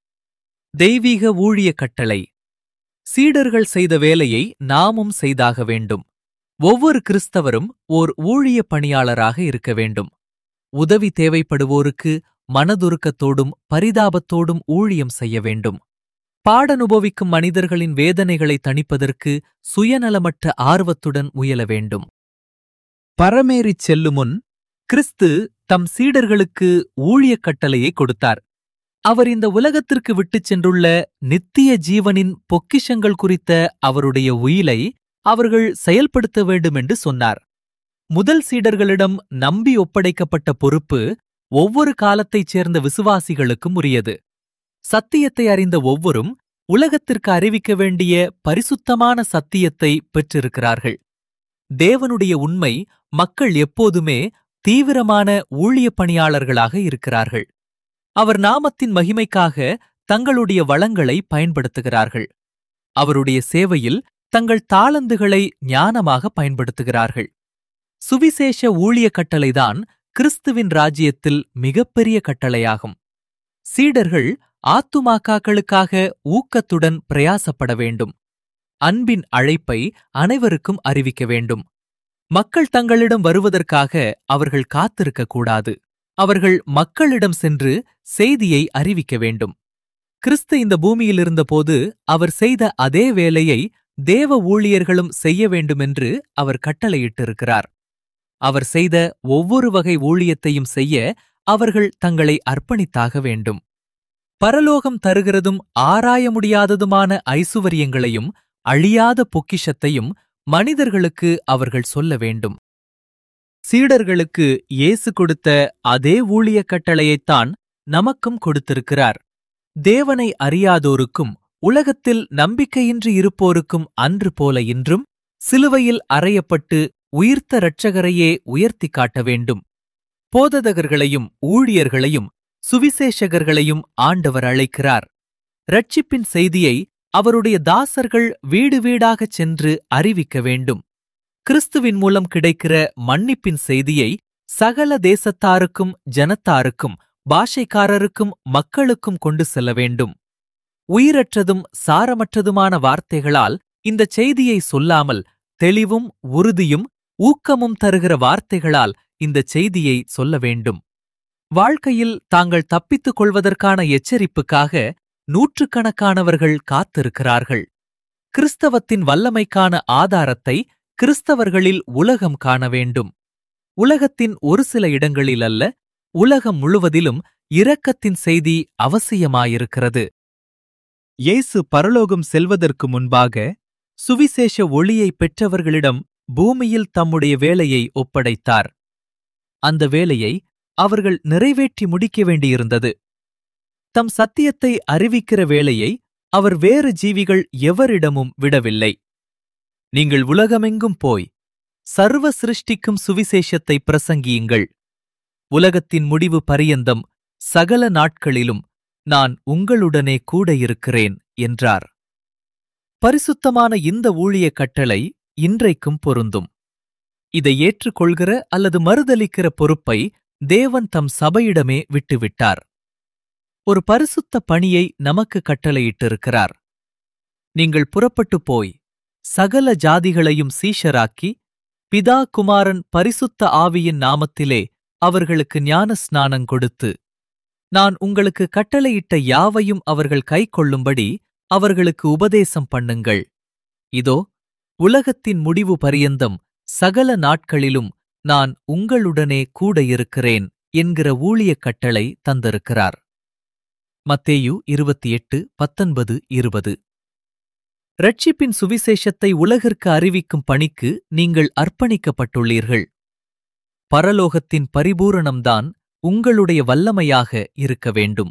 தெய்வீக ஊழிய கட்டளை சீடர்கள் செய்த வேலையை நாமும் செய்தாக வேண்டும் ஒவ்வொரு கிறிஸ்தவரும் ஓர் ஊழிய பணியாளராக இருக்க வேண்டும் உதவி தேவைப்படுவோருக்கு மனதுருக்கத்தோடும் பரிதாபத்தோடும் ஊழியம் செய்ய வேண்டும் பாடனுபவிக்கும் மனிதர்களின் வேதனைகளை தணிப்பதற்கு சுயநலமற்ற ஆர்வத்துடன் முயல வேண்டும் பரமேறிச் செல்லுமுன் கிறிஸ்து தம் சீடர்களுக்கு ஊழியக் கட்டளையை கொடுத்தார் அவர் இந்த உலகத்திற்கு விட்டுச் சென்றுள்ள நித்திய ஜீவனின் பொக்கிஷங்கள் குறித்த அவருடைய உயிலை அவர்கள் செயல்படுத்த வேண்டுமென்று சொன்னார் முதல் சீடர்களிடம் நம்பி ஒப்படைக்கப்பட்ட பொறுப்பு ஒவ்வொரு காலத்தைச் சேர்ந்த விசுவாசிகளுக்கும் உரியது சத்தியத்தை அறிந்த ஒவ்வொரும் உலகத்திற்கு அறிவிக்க வேண்டிய பரிசுத்தமான சத்தியத்தை பெற்றிருக்கிறார்கள் தேவனுடைய உண்மை மக்கள் எப்போதுமே தீவிரமான ஊழியப் பணியாளர்களாக இருக்கிறார்கள் அவர் நாமத்தின் மகிமைக்காக தங்களுடைய வளங்களை பயன்படுத்துகிறார்கள் அவருடைய சேவையில் தங்கள் தாளந்துகளை ஞானமாக பயன்படுத்துகிறார்கள் சுவிசேஷ ஊழிய கட்டளைதான் கிறிஸ்துவின் ராஜ்யத்தில் மிகப்பெரிய கட்டளையாகும் சீடர்கள் ஆத்துமாக்காக்களுக்காக ஊக்கத்துடன் பிரயாசப்பட வேண்டும் அன்பின் அழைப்பை அனைவருக்கும் அறிவிக்க வேண்டும் மக்கள் தங்களிடம் வருவதற்காக அவர்கள் காத்திருக்கக் கூடாது அவர்கள் மக்களிடம் சென்று செய்தியை அறிவிக்க வேண்டும் கிறிஸ்து இந்த பூமியில் இருந்தபோது அவர் செய்த அதே வேலையை தேவ ஊழியர்களும் செய்ய வேண்டுமென்று அவர் கட்டளையிட்டிருக்கிறார் அவர் செய்த ஒவ்வொரு வகை ஊழியத்தையும் செய்ய அவர்கள் தங்களை அர்ப்பணித்தாக வேண்டும் பரலோகம் தருகிறதும் ஆராய முடியாததுமான ஐசுவரியங்களையும் அழியாத பொக்கிஷத்தையும் மனிதர்களுக்கு அவர்கள் சொல்ல வேண்டும் சீடர்களுக்கு இயேசு கொடுத்த அதே ஊழியக் கட்டளையைத்தான் நமக்கும் கொடுத்திருக்கிறார் தேவனை அறியாதோருக்கும் உலகத்தில் நம்பிக்கையின்றி இருப்போருக்கும் அன்று போல இன்றும் சிலுவையில் அறையப்பட்டு உயிர்த்த இரட்சகரையே உயர்த்திக் காட்ட வேண்டும் போதகர்களையும் ஊழியர்களையும் சுவிசேஷகர்களையும் ஆண்டவர் அழைக்கிறார் ரட்சிப்பின் செய்தியை அவருடைய தாசர்கள் வீடு வீடாகச் சென்று அறிவிக்க வேண்டும் கிறிஸ்துவின் மூலம் கிடைக்கிற மன்னிப்பின் செய்தியை சகல தேசத்தாருக்கும் ஜனத்தாருக்கும் பாஷைக்காரருக்கும் மக்களுக்கும் கொண்டு செல்ல வேண்டும் உயிரற்றதும் சாரமற்றதுமான வார்த்தைகளால் இந்தச் செய்தியை சொல்லாமல் தெளிவும் உறுதியும் ஊக்கமும் தருகிற வார்த்தைகளால் இந்தச் செய்தியை சொல்ல வேண்டும் வாழ்க்கையில் தாங்கள் தப்பித்துக் கொள்வதற்கான எச்சரிப்புக்காக நூற்றுக்கணக்கானவர்கள் காத்திருக்கிறார்கள் கிறிஸ்தவத்தின் வல்லமைக்கான ஆதாரத்தை கிறிஸ்தவர்களில் உலகம் காண வேண்டும் உலகத்தின் ஒரு சில இடங்களில் அல்ல உலகம் முழுவதிலும் இரக்கத்தின் செய்தி அவசியமாயிருக்கிறது இயேசு பரலோகம் செல்வதற்கு முன்பாக சுவிசேஷ ஒளியை பெற்றவர்களிடம் பூமியில் தம்முடைய வேலையை ஒப்படைத்தார் அந்த வேலையை அவர்கள் நிறைவேற்றி முடிக்க வேண்டியிருந்தது தம் சத்தியத்தை அறிவிக்கிற வேலையை அவர் வேறு ஜீவிகள் எவரிடமும் விடவில்லை நீங்கள் உலகமெங்கும் போய் சர்வ சிருஷ்டிக்கும் சுவிசேஷத்தை பிரசங்கியுங்கள் உலகத்தின் முடிவு பரியந்தம் சகல நாட்களிலும் நான் உங்களுடனே கூட இருக்கிறேன் என்றார் பரிசுத்தமான இந்த ஊழிய கட்டளை இன்றைக்கும் பொருந்தும் இதை ஏற்றுக்கொள்கிற அல்லது மறுதலிக்கிற பொறுப்பை தேவன் தம் சபையிடமே விட்டுவிட்டார் ஒரு பரிசுத்த பணியை நமக்கு கட்டளையிட்டிருக்கிறார் நீங்கள் புறப்பட்டுப் போய் சகல ஜாதிகளையும் சீஷராக்கி பிதா குமாரன் பரிசுத்த ஆவியின் நாமத்திலே அவர்களுக்கு ஞான ஸ்நானங் கொடுத்து நான் உங்களுக்கு கட்டளையிட்ட யாவையும் அவர்கள் கைக்கொள்ளும்படி அவர்களுக்கு உபதேசம் பண்ணுங்கள் இதோ உலகத்தின் முடிவு பரியந்தம் சகல நாட்களிலும் நான் உங்களுடனே கூட இருக்கிறேன் என்கிற ஊழியக் கட்டளை தந்திருக்கிறார் மத்தேயு இருபத்தி எட்டு பத்தொன்பது இருபது ரட்சிப்பின் சுவிசேஷத்தை உலகிற்கு அறிவிக்கும் பணிக்கு நீங்கள் அர்ப்பணிக்கப்பட்டுள்ளீர்கள் பரலோகத்தின் பரிபூரணம்தான் உங்களுடைய வல்லமையாக இருக்க வேண்டும்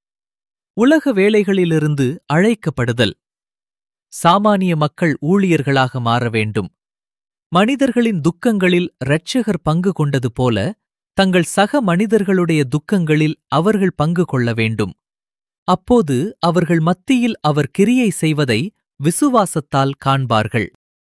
உலக வேலைகளிலிருந்து அழைக்கப்படுதல் சாமானிய மக்கள் ஊழியர்களாக மாற வேண்டும் மனிதர்களின் துக்கங்களில் இரட்சகர் பங்கு கொண்டது போல தங்கள் சக மனிதர்களுடைய துக்கங்களில் அவர்கள் பங்கு கொள்ள வேண்டும் அப்போது அவர்கள் மத்தியில் அவர் கிரியை செய்வதை விசுவாசத்தால் காண்பார்கள்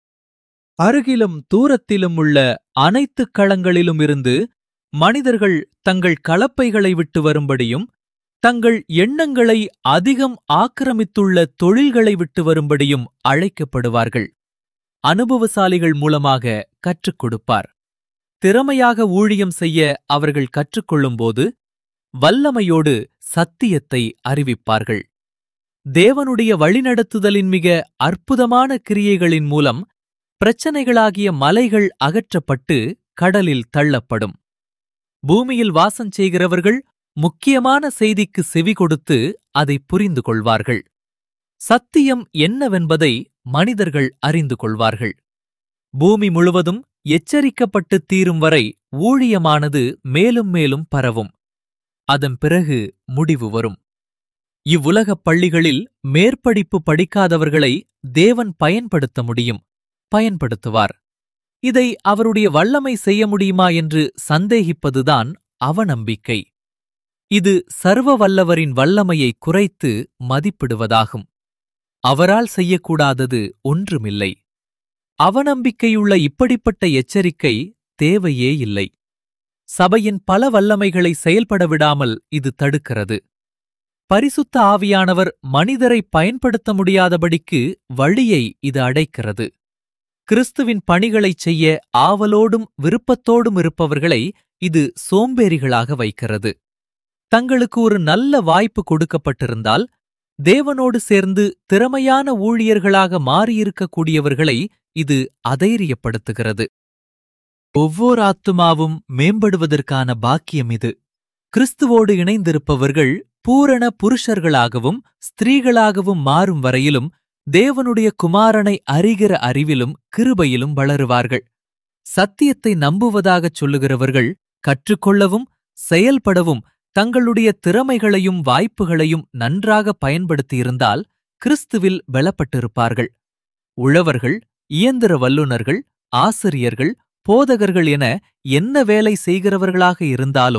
அருகிலும் தூரத்திலும் உள்ள அனைத்துக் களங்களிலும் இருந்து மனிதர்கள் தங்கள் கலப்பைகளை விட்டு வரும்படியும் தங்கள் எண்ணங்களை அதிகம் ஆக்கிரமித்துள்ள தொழில்களை விட்டு வரும்படியும் அழைக்கப்படுவார்கள் அனுபவசாலிகள் மூலமாக கற்றுக் கொடுப்பார் திறமையாக ஊழியம் செய்ய அவர்கள் கற்றுக்கொள்ளும்போது வல்லமையோடு சத்தியத்தை அறிவிப்பார்கள் தேவனுடைய வழிநடத்துதலின் மிக அற்புதமான கிரியைகளின் மூலம் பிரச்சனைகளாகிய மலைகள் அகற்றப்பட்டு கடலில் தள்ளப்படும் பூமியில் வாசம் செய்கிறவர்கள் முக்கியமான செய்திக்கு செவி கொடுத்து அதை புரிந்து கொள்வார்கள் சத்தியம் என்னவென்பதை மனிதர்கள் அறிந்து கொள்வார்கள் பூமி முழுவதும் எச்சரிக்கப்பட்டு தீரும் வரை ஊழியமானது மேலும் மேலும் பரவும் அதன் பிறகு முடிவு வரும் இவ்வுலகப் பள்ளிகளில் மேற்படிப்பு படிக்காதவர்களை தேவன் பயன்படுத்த முடியும் பயன்படுத்துவார் இதை அவருடைய வல்லமை செய்ய முடியுமா என்று சந்தேகிப்பதுதான் அவநம்பிக்கை இது சர்வ வல்லவரின் வல்லமையை குறைத்து மதிப்பிடுவதாகும் அவரால் செய்யக்கூடாதது ஒன்றுமில்லை அவநம்பிக்கையுள்ள இப்படிப்பட்ட எச்சரிக்கை தேவையே இல்லை சபையின் பல வல்லமைகளை செயல்பட விடாமல் இது தடுக்கிறது பரிசுத்த ஆவியானவர் மனிதரை பயன்படுத்த முடியாதபடிக்கு வழியை இது அடைக்கிறது கிறிஸ்துவின் பணிகளைச் செய்ய ஆவலோடும் விருப்பத்தோடும் இருப்பவர்களை இது சோம்பேறிகளாக வைக்கிறது தங்களுக்கு ஒரு நல்ல வாய்ப்பு கொடுக்கப்பட்டிருந்தால் தேவனோடு சேர்ந்து திறமையான ஊழியர்களாக மாறியிருக்கக்கூடியவர்களை இது அதைரியப்படுத்துகிறது ஒவ்வொரு ஆத்துமாவும் மேம்படுவதற்கான பாக்கியம் இது கிறிஸ்துவோடு இணைந்திருப்பவர்கள் பூரண புருஷர்களாகவும் ஸ்திரீகளாகவும் மாறும் வரையிலும் தேவனுடைய குமாரனை அறிகிற அறிவிலும் கிருபையிலும் வளருவார்கள் சத்தியத்தை நம்புவதாகச் சொல்லுகிறவர்கள் கற்றுக்கொள்ளவும் செயல்படவும் தங்களுடைய திறமைகளையும் வாய்ப்புகளையும் நன்றாக பயன்படுத்தியிருந்தால் கிறிஸ்துவில் பலப்பட்டிருப்பார்கள் உழவர்கள் இயந்திர வல்லுநர்கள் ஆசிரியர்கள் போதகர்கள் என என்ன வேலை செய்கிறவர்களாக இருந்தாலும்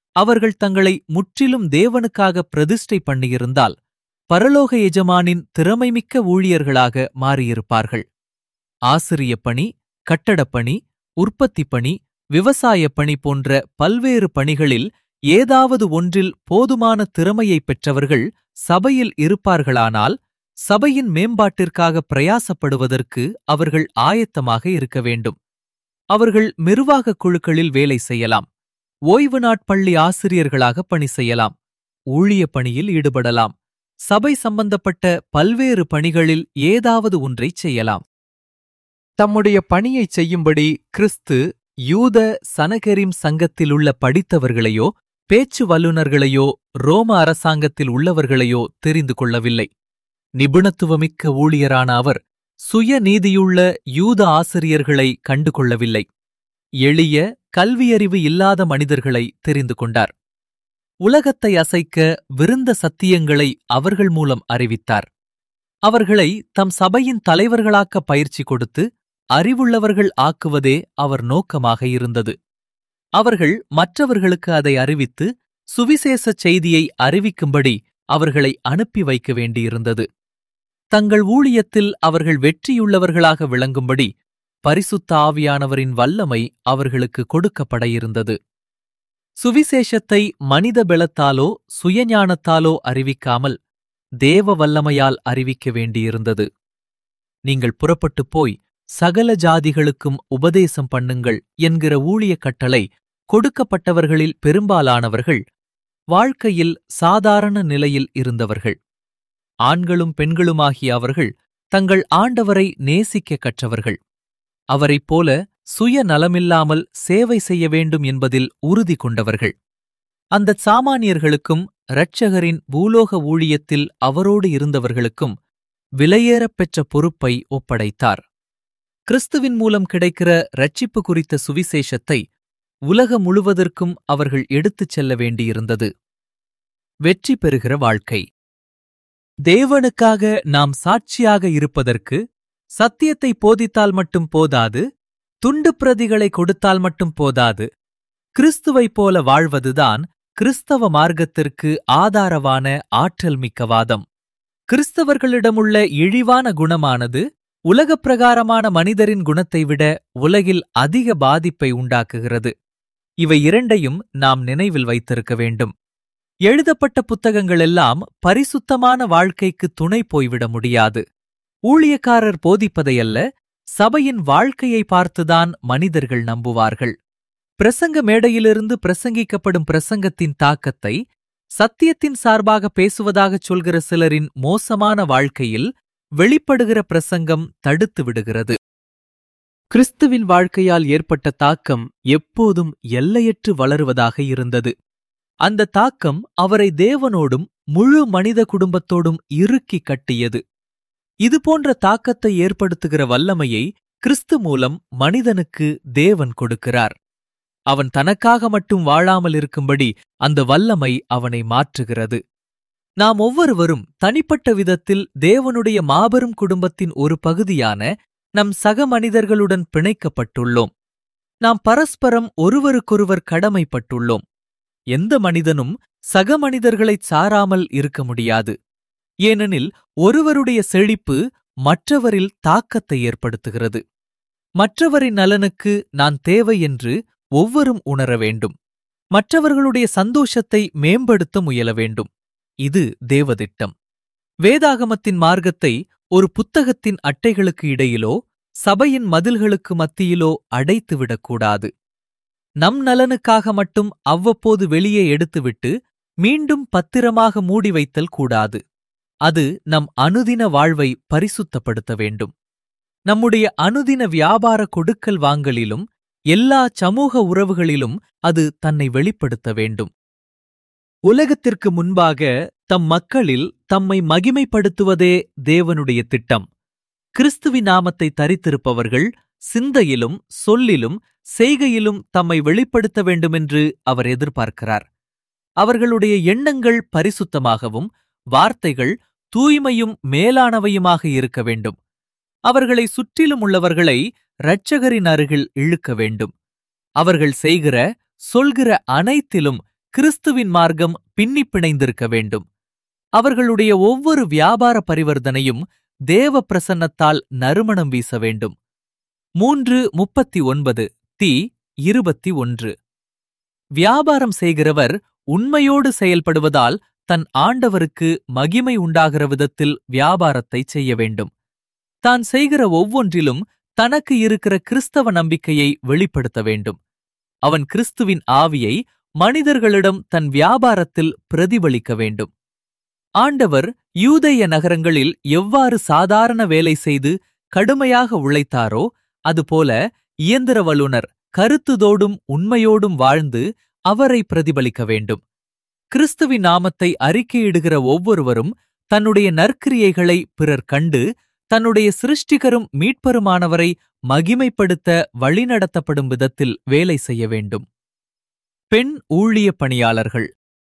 அவர்கள் தங்களை முற்றிலும் தேவனுக்காக பிரதிஷ்டை பண்ணியிருந்தால் பரலோக எஜமானின் திறமைமிக்க ஊழியர்களாக மாறியிருப்பார்கள் ஆசிரியப் பணி கட்டடப் பணி உற்பத்திப் பணி விவசாயப் பணி போன்ற பல்வேறு பணிகளில் ஏதாவது ஒன்றில் போதுமான திறமையைப் பெற்றவர்கள் சபையில் இருப்பார்களானால் சபையின் மேம்பாட்டிற்காக பிரயாசப்படுவதற்கு அவர்கள் ஆயத்தமாக இருக்க வேண்டும் அவர்கள் நிர்வாகக் குழுக்களில் வேலை செய்யலாம் ஓய்வு நாட்பள்ளி ஆசிரியர்களாக பணி செய்யலாம் ஊழிய பணியில் ஈடுபடலாம் சபை சம்பந்தப்பட்ட பல்வேறு பணிகளில் ஏதாவது ஒன்றைச் செய்யலாம் தம்முடைய பணியைச் செய்யும்படி கிறிஸ்து யூத சனகரிம் சங்கத்தில் உள்ள படித்தவர்களையோ பேச்சு வல்லுநர்களையோ ரோம அரசாங்கத்தில் உள்ளவர்களையோ தெரிந்து கொள்ளவில்லை நிபுணத்துவமிக்க ஊழியரான அவர் சுயநீதியுள்ள யூத ஆசிரியர்களை கண்டு கொள்ளவில்லை எளிய கல்வியறிவு இல்லாத மனிதர்களை தெரிந்து கொண்டார் உலகத்தை அசைக்க விருந்த சத்தியங்களை அவர்கள் மூலம் அறிவித்தார் அவர்களை தம் சபையின் தலைவர்களாக்க பயிற்சி கொடுத்து அறிவுள்ளவர்கள் ஆக்குவதே அவர் நோக்கமாக இருந்தது அவர்கள் மற்றவர்களுக்கு அதை அறிவித்து சுவிசேஷ செய்தியை அறிவிக்கும்படி அவர்களை அனுப்பி வைக்க வேண்டியிருந்தது தங்கள் ஊழியத்தில் அவர்கள் வெற்றியுள்ளவர்களாக விளங்கும்படி பரிசுத்த ஆவியானவரின் வல்லமை அவர்களுக்கு கொடுக்கப்பட இருந்தது சுவிசேஷத்தை மனித பெலத்தாலோ சுயஞானத்தாலோ அறிவிக்காமல் தேவ வல்லமையால் அறிவிக்க வேண்டியிருந்தது நீங்கள் புறப்பட்டுப் போய் சகல ஜாதிகளுக்கும் உபதேசம் பண்ணுங்கள் என்கிற ஊழிய கட்டளை கொடுக்கப்பட்டவர்களில் பெரும்பாலானவர்கள் வாழ்க்கையில் சாதாரண நிலையில் இருந்தவர்கள் ஆண்களும் பெண்களுமாகிய அவர்கள் தங்கள் ஆண்டவரை நேசிக்க கற்றவர்கள் அவரைப் போல சுய நலமில்லாமல் சேவை செய்ய வேண்டும் என்பதில் உறுதி கொண்டவர்கள் அந்தச் சாமானியர்களுக்கும் இரட்சகரின் பூலோக ஊழியத்தில் அவரோடு இருந்தவர்களுக்கும் விலையேறப் பெற்ற பொறுப்பை ஒப்படைத்தார் கிறிஸ்துவின் மூலம் கிடைக்கிற ரட்சிப்பு குறித்த சுவிசேஷத்தை உலக முழுவதற்கும் அவர்கள் எடுத்துச் செல்ல வேண்டியிருந்தது வெற்றி பெறுகிற வாழ்க்கை தேவனுக்காக நாம் சாட்சியாக இருப்பதற்கு சத்தியத்தை போதித்தால் மட்டும் போதாது துண்டு பிரதிகளை கொடுத்தால் மட்டும் போதாது கிறிஸ்துவைப் போல வாழ்வதுதான் கிறிஸ்தவ மார்க்கத்திற்கு ஆதாரவான ஆற்றல் மிக்க வாதம் கிறிஸ்தவர்களிடமுள்ள இழிவான குணமானது உலகப் பிரகாரமான மனிதரின் குணத்தை விட உலகில் அதிக பாதிப்பை உண்டாக்குகிறது இவை இரண்டையும் நாம் நினைவில் வைத்திருக்க வேண்டும் எழுதப்பட்ட புத்தகங்களெல்லாம் பரிசுத்தமான வாழ்க்கைக்கு துணை போய்விட முடியாது ஊழியக்காரர் போதிப்பதையல்ல சபையின் வாழ்க்கையை பார்த்துதான் மனிதர்கள் நம்புவார்கள் பிரசங்க மேடையிலிருந்து பிரசங்கிக்கப்படும் பிரசங்கத்தின் தாக்கத்தை சத்தியத்தின் சார்பாக பேசுவதாகச் சொல்கிற சிலரின் மோசமான வாழ்க்கையில் வெளிப்படுகிற பிரசங்கம் தடுத்து விடுகிறது கிறிஸ்துவின் வாழ்க்கையால் ஏற்பட்ட தாக்கம் எப்போதும் எல்லையற்று வளருவதாக இருந்தது அந்த தாக்கம் அவரை தேவனோடும் முழு மனித குடும்பத்தோடும் இறுக்கி கட்டியது இதுபோன்ற தாக்கத்தை ஏற்படுத்துகிற வல்லமையை கிறிஸ்து மூலம் மனிதனுக்கு தேவன் கொடுக்கிறார் அவன் தனக்காக மட்டும் வாழாமல் இருக்கும்படி அந்த வல்லமை அவனை மாற்றுகிறது நாம் ஒவ்வொருவரும் தனிப்பட்ட விதத்தில் தேவனுடைய மாபெரும் குடும்பத்தின் ஒரு பகுதியான நம் சக மனிதர்களுடன் பிணைக்கப்பட்டுள்ளோம் நாம் பரஸ்பரம் ஒருவருக்கொருவர் கடமைப்பட்டுள்ளோம் எந்த மனிதனும் சக மனிதர்களைச் சாராமல் இருக்க முடியாது ஏனெனில் ஒருவருடைய செழிப்பு மற்றவரில் தாக்கத்தை ஏற்படுத்துகிறது மற்றவரின் நலனுக்கு நான் தேவை என்று ஒவ்வொரும் உணர வேண்டும் மற்றவர்களுடைய சந்தோஷத்தை மேம்படுத்த முயல வேண்டும் இது தேவதிட்டம் வேதாகமத்தின் மார்க்கத்தை ஒரு புத்தகத்தின் அட்டைகளுக்கு இடையிலோ சபையின் மதில்களுக்கு மத்தியிலோ அடைத்துவிடக்கூடாது நம் நலனுக்காக மட்டும் அவ்வப்போது வெளியே எடுத்துவிட்டு மீண்டும் பத்திரமாக மூடி வைத்தல் கூடாது அது நம் அனுதின வாழ்வை பரிசுத்தப்படுத்த வேண்டும் நம்முடைய அனுதின வியாபார கொடுக்கல் வாங்கலிலும் எல்லா சமூக உறவுகளிலும் அது தன்னை வெளிப்படுத்த வேண்டும் உலகத்திற்கு முன்பாக தம் மக்களில் தம்மை மகிமைப்படுத்துவதே தேவனுடைய திட்டம் கிறிஸ்துவின் நாமத்தை தரித்திருப்பவர்கள் சிந்தையிலும் சொல்லிலும் செய்கையிலும் தம்மை வெளிப்படுத்த வேண்டுமென்று அவர் எதிர்பார்க்கிறார் அவர்களுடைய எண்ணங்கள் பரிசுத்தமாகவும் வார்த்தைகள் தூய்மையும் மேலானவையுமாக இருக்க வேண்டும் அவர்களை சுற்றிலும் உள்ளவர்களை இரட்சகரின் அருகில் இழுக்க வேண்டும் அவர்கள் செய்கிற சொல்கிற அனைத்திலும் கிறிஸ்துவின் மார்க்கம் பின்னிப் பிணைந்திருக்க வேண்டும் அவர்களுடைய ஒவ்வொரு வியாபார பரிவர்த்தனையும் தேவ பிரசன்னத்தால் நறுமணம் வீச வேண்டும் மூன்று முப்பத்தி ஒன்பது தி இருபத்தி ஒன்று வியாபாரம் செய்கிறவர் உண்மையோடு செயல்படுவதால் தன் ஆண்டவருக்கு மகிமை உண்டாகிற விதத்தில் வியாபாரத்தை செய்ய வேண்டும் தான் செய்கிற ஒவ்வொன்றிலும் தனக்கு இருக்கிற கிறிஸ்தவ நம்பிக்கையை வெளிப்படுத்த வேண்டும் அவன் கிறிஸ்துவின் ஆவியை மனிதர்களிடம் தன் வியாபாரத்தில் பிரதிபலிக்க வேண்டும் ஆண்டவர் யூதேய நகரங்களில் எவ்வாறு சாதாரண வேலை செய்து கடுமையாக உழைத்தாரோ அதுபோல இயந்திர வல்லுனர் கருத்துதோடும் உண்மையோடும் வாழ்ந்து அவரை பிரதிபலிக்க வேண்டும் கிறிஸ்துவின் நாமத்தை அறிக்கையிடுகிற ஒவ்வொருவரும் தன்னுடைய நற்கிரியைகளை பிறர் கண்டு தன்னுடைய சிருஷ்டிகரும் மீட்பருமானவரை மகிமைப்படுத்த வழிநடத்தப்படும் விதத்தில் வேலை செய்ய வேண்டும் பெண் ஊழிய பணியாளர்கள்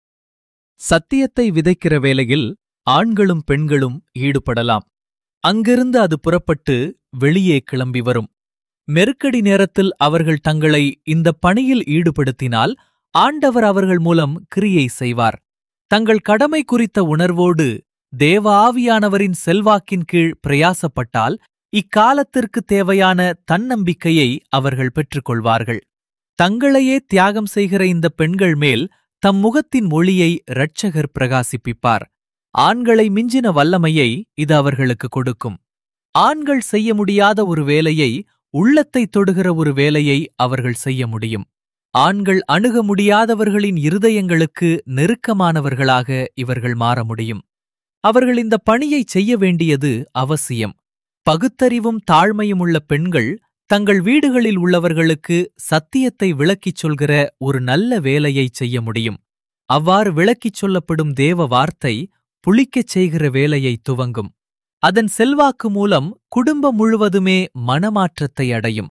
சத்தியத்தை விதைக்கிற வேலையில் ஆண்களும் பெண்களும் ஈடுபடலாம் அங்கிருந்து அது புறப்பட்டு வெளியே கிளம்பி வரும் நெருக்கடி நேரத்தில் அவர்கள் தங்களை இந்த பணியில் ஈடுபடுத்தினால் ஆண்டவர் அவர்கள் மூலம் கிரியை செய்வார் தங்கள் கடமை குறித்த உணர்வோடு தேவ ஆவியானவரின் செல்வாக்கின் கீழ் பிரயாசப்பட்டால் இக்காலத்திற்கு தேவையான தன்னம்பிக்கையை அவர்கள் பெற்றுக்கொள்வார்கள் தங்களையே தியாகம் செய்கிற இந்த பெண்கள் மேல் தம் முகத்தின் மொழியை இரட்சகர் பிரகாசிப்பிப்பார் ஆண்களை மிஞ்சின வல்லமையை இது அவர்களுக்கு கொடுக்கும் ஆண்கள் செய்ய முடியாத ஒரு வேலையை உள்ளத்தை தொடுகிற ஒரு வேலையை அவர்கள் செய்ய முடியும் ஆண்கள் அணுக முடியாதவர்களின் இருதயங்களுக்கு நெருக்கமானவர்களாக இவர்கள் மாற முடியும் அவர்கள் இந்த பணியை செய்ய வேண்டியது அவசியம் பகுத்தறிவும் தாழ்மையும் உள்ள பெண்கள் தங்கள் வீடுகளில் உள்ளவர்களுக்கு சத்தியத்தை விளக்கிச் சொல்கிற ஒரு நல்ல வேலையை செய்ய முடியும் அவ்வாறு விளக்கிச் சொல்லப்படும் தேவ வார்த்தை புளிக்கச் செய்கிற வேலையை துவங்கும் அதன் செல்வாக்கு மூலம் குடும்பம் முழுவதுமே மனமாற்றத்தை அடையும்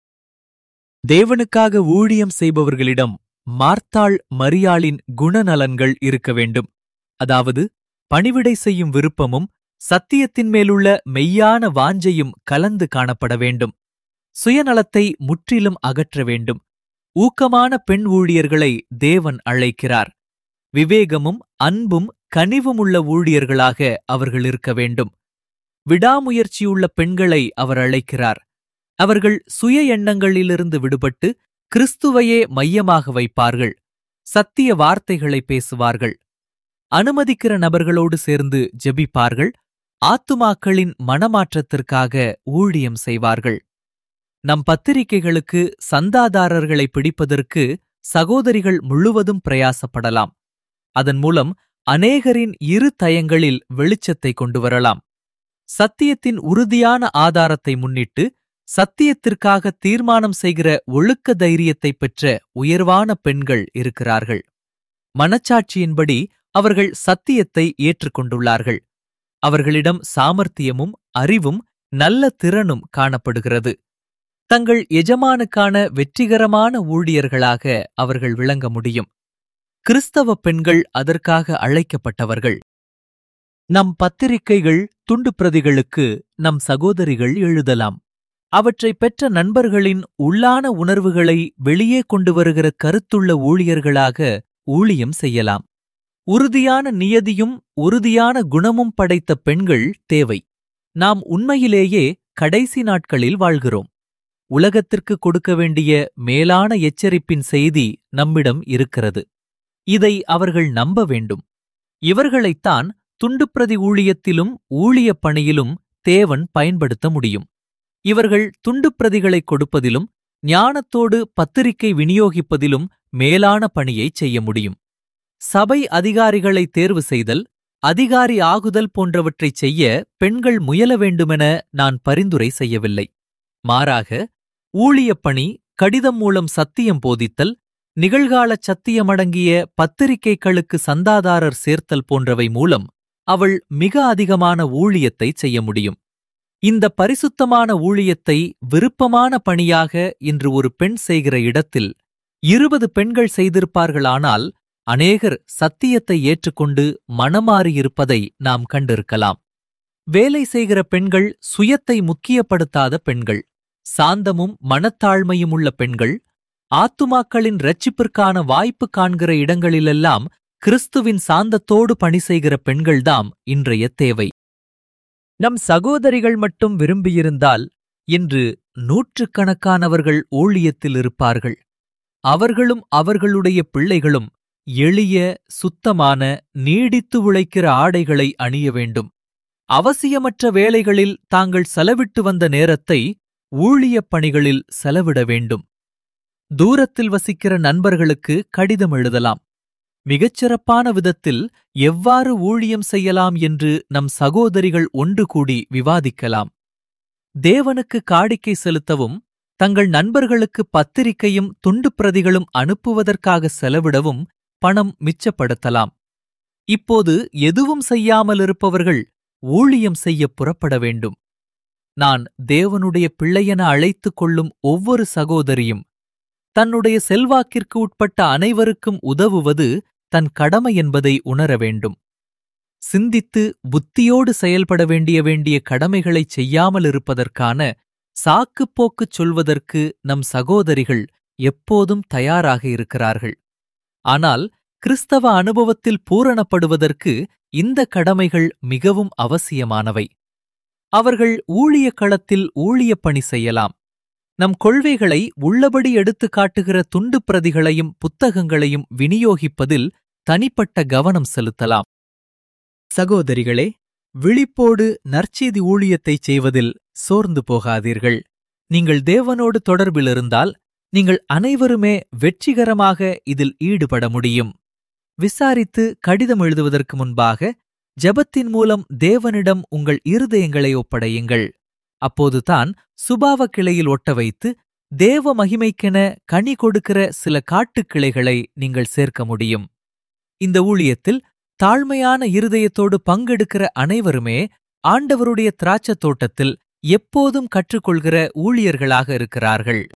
தேவனுக்காக ஊழியம் செய்பவர்களிடம் மார்த்தாள் மரியாளின் குணநலன்கள் இருக்க வேண்டும் அதாவது பணிவிடை செய்யும் விருப்பமும் சத்தியத்தின் மேலுள்ள மெய்யான வாஞ்சையும் கலந்து காணப்பட வேண்டும் சுயநலத்தை முற்றிலும் அகற்ற வேண்டும் ஊக்கமான பெண் ஊழியர்களை தேவன் அழைக்கிறார் விவேகமும் அன்பும் கனிவும் உள்ள ஊழியர்களாக அவர்கள் இருக்க வேண்டும் விடாமுயற்சியுள்ள பெண்களை அவர் அழைக்கிறார் அவர்கள் சுய எண்ணங்களிலிருந்து விடுபட்டு கிறிஸ்துவையே மையமாக வைப்பார்கள் சத்திய வார்த்தைகளை பேசுவார்கள் அனுமதிக்கிற நபர்களோடு சேர்ந்து ஜெபிப்பார்கள் ஆத்துமாக்களின் மனமாற்றத்திற்காக ஊழியம் செய்வார்கள் நம் பத்திரிகைகளுக்கு சந்தாதாரர்களை பிடிப்பதற்கு சகோதரிகள் முழுவதும் பிரயாசப்படலாம் அதன் மூலம் அநேகரின் இரு தயங்களில் வெளிச்சத்தை கொண்டு வரலாம் சத்தியத்தின் உறுதியான ஆதாரத்தை முன்னிட்டு சத்தியத்திற்காக தீர்மானம் செய்கிற ஒழுக்க தைரியத்தை பெற்ற உயர்வான பெண்கள் இருக்கிறார்கள் மனச்சாட்சியின்படி அவர்கள் சத்தியத்தை ஏற்றுக்கொண்டுள்ளார்கள் அவர்களிடம் சாமர்த்தியமும் அறிவும் நல்ல திறனும் காணப்படுகிறது தங்கள் எஜமானுக்கான வெற்றிகரமான ஊழியர்களாக அவர்கள் விளங்க முடியும் கிறிஸ்தவ பெண்கள் அதற்காக அழைக்கப்பட்டவர்கள் நம் பத்திரிகைகள் துண்டுப்பிரதிகளுக்கு நம் சகோதரிகள் எழுதலாம் அவற்றை பெற்ற நண்பர்களின் உள்ளான உணர்வுகளை வெளியே கொண்டு வருகிற கருத்துள்ள ஊழியர்களாக ஊழியம் செய்யலாம் உறுதியான நியதியும் உறுதியான குணமும் படைத்த பெண்கள் தேவை நாம் உண்மையிலேயே கடைசி நாட்களில் வாழ்கிறோம் உலகத்திற்கு கொடுக்க வேண்டிய மேலான எச்சரிப்பின் செய்தி நம்மிடம் இருக்கிறது இதை அவர்கள் நம்ப வேண்டும் இவர்களைத்தான் துண்டுப்பிரதி ஊழியத்திலும் ஊழியப் பணியிலும் தேவன் பயன்படுத்த முடியும் இவர்கள் துண்டுப்பிரதிகளை கொடுப்பதிலும் ஞானத்தோடு பத்திரிகை விநியோகிப்பதிலும் மேலான பணியைச் செய்ய முடியும் சபை அதிகாரிகளை தேர்வு செய்தல் அதிகாரி ஆகுதல் போன்றவற்றைச் செய்ய பெண்கள் முயல வேண்டுமென நான் பரிந்துரை செய்யவில்லை மாறாக ஊழியப் பணி கடிதம் மூலம் சத்தியம் போதித்தல் நிகழ்காலச் சத்தியமடங்கிய பத்திரிகைகளுக்கு சந்தாதாரர் சேர்த்தல் போன்றவை மூலம் அவள் மிக அதிகமான ஊழியத்தைச் செய்ய முடியும் இந்த பரிசுத்தமான ஊழியத்தை விருப்பமான பணியாக இன்று ஒரு பெண் செய்கிற இடத்தில் இருபது பெண்கள் செய்திருப்பார்களானால் அநேகர் சத்தியத்தை ஏற்றுக்கொண்டு மனமாறியிருப்பதை நாம் கண்டிருக்கலாம் வேலை செய்கிற பெண்கள் சுயத்தை முக்கியப்படுத்தாத பெண்கள் சாந்தமும் மனத்தாழ்மையும் உள்ள பெண்கள் ஆத்துமாக்களின் இரட்சிப்பிற்கான வாய்ப்பு காண்கிற இடங்களிலெல்லாம் கிறிஸ்துவின் சாந்தத்தோடு பணி செய்கிற பெண்கள்தாம் இன்றைய தேவை நம் சகோதரிகள் மட்டும் விரும்பியிருந்தால் இன்று நூற்றுக்கணக்கானவர்கள் ஊழியத்தில் இருப்பார்கள் அவர்களும் அவர்களுடைய பிள்ளைகளும் எளிய சுத்தமான நீடித்து உழைக்கிற ஆடைகளை அணிய வேண்டும் அவசியமற்ற வேலைகளில் தாங்கள் செலவிட்டு வந்த நேரத்தை ஊழியப் பணிகளில் செலவிட வேண்டும் தூரத்தில் வசிக்கிற நண்பர்களுக்கு கடிதம் எழுதலாம் மிகச்சிறப்பான விதத்தில் எவ்வாறு ஊழியம் செய்யலாம் என்று நம் சகோதரிகள் ஒன்று கூடி விவாதிக்கலாம் தேவனுக்கு காணிக்கை செலுத்தவும் தங்கள் நண்பர்களுக்கு பத்திரிகையும் துண்டு பிரதிகளும் அனுப்புவதற்காக செலவிடவும் பணம் மிச்சப்படுத்தலாம் இப்போது எதுவும் செய்யாமல் இருப்பவர்கள் ஊழியம் செய்ய புறப்பட வேண்டும் நான் தேவனுடைய பிள்ளையென அழைத்துக் கொள்ளும் ஒவ்வொரு சகோதரியும் தன்னுடைய செல்வாக்கிற்கு உட்பட்ட அனைவருக்கும் உதவுவது தன் கடமை என்பதை உணர வேண்டும் சிந்தித்து புத்தியோடு செயல்பட வேண்டிய வேண்டிய கடமைகளைச் செய்யாமல் இருப்பதற்கான சாக்குப்போக்குச் சொல்வதற்கு நம் சகோதரிகள் எப்போதும் தயாராக இருக்கிறார்கள் ஆனால் கிறிஸ்தவ அனுபவத்தில் பூரணப்படுவதற்கு இந்த கடமைகள் மிகவும் அவசியமானவை அவர்கள் ஊழிய களத்தில் ஊழியப் பணி செய்யலாம் நம் கொள்கைகளை உள்ளபடி எடுத்துக் காட்டுகிற துண்டு பிரதிகளையும் புத்தகங்களையும் விநியோகிப்பதில் தனிப்பட்ட கவனம் செலுத்தலாம் சகோதரிகளே விழிப்போடு நற்செய்தி ஊழியத்தைச் செய்வதில் சோர்ந்து போகாதீர்கள் நீங்கள் தேவனோடு தொடர்பில் இருந்தால் நீங்கள் அனைவருமே வெற்றிகரமாக இதில் ஈடுபட முடியும் விசாரித்து கடிதம் எழுதுவதற்கு முன்பாக ஜெபத்தின் மூலம் தேவனிடம் உங்கள் இருதயங்களை ஒப்படையுங்கள் அப்போதுதான் சுபாவ கிளையில் ஒட்ட வைத்து தேவ மகிமைக்கென கனி கொடுக்கிற சில காட்டுக் கிளைகளை நீங்கள் சேர்க்க முடியும் இந்த ஊழியத்தில் தாழ்மையான இருதயத்தோடு பங்கெடுக்கிற அனைவருமே ஆண்டவருடைய திராட்சத் தோட்டத்தில் எப்போதும் கற்றுக்கொள்கிற ஊழியர்களாக இருக்கிறார்கள்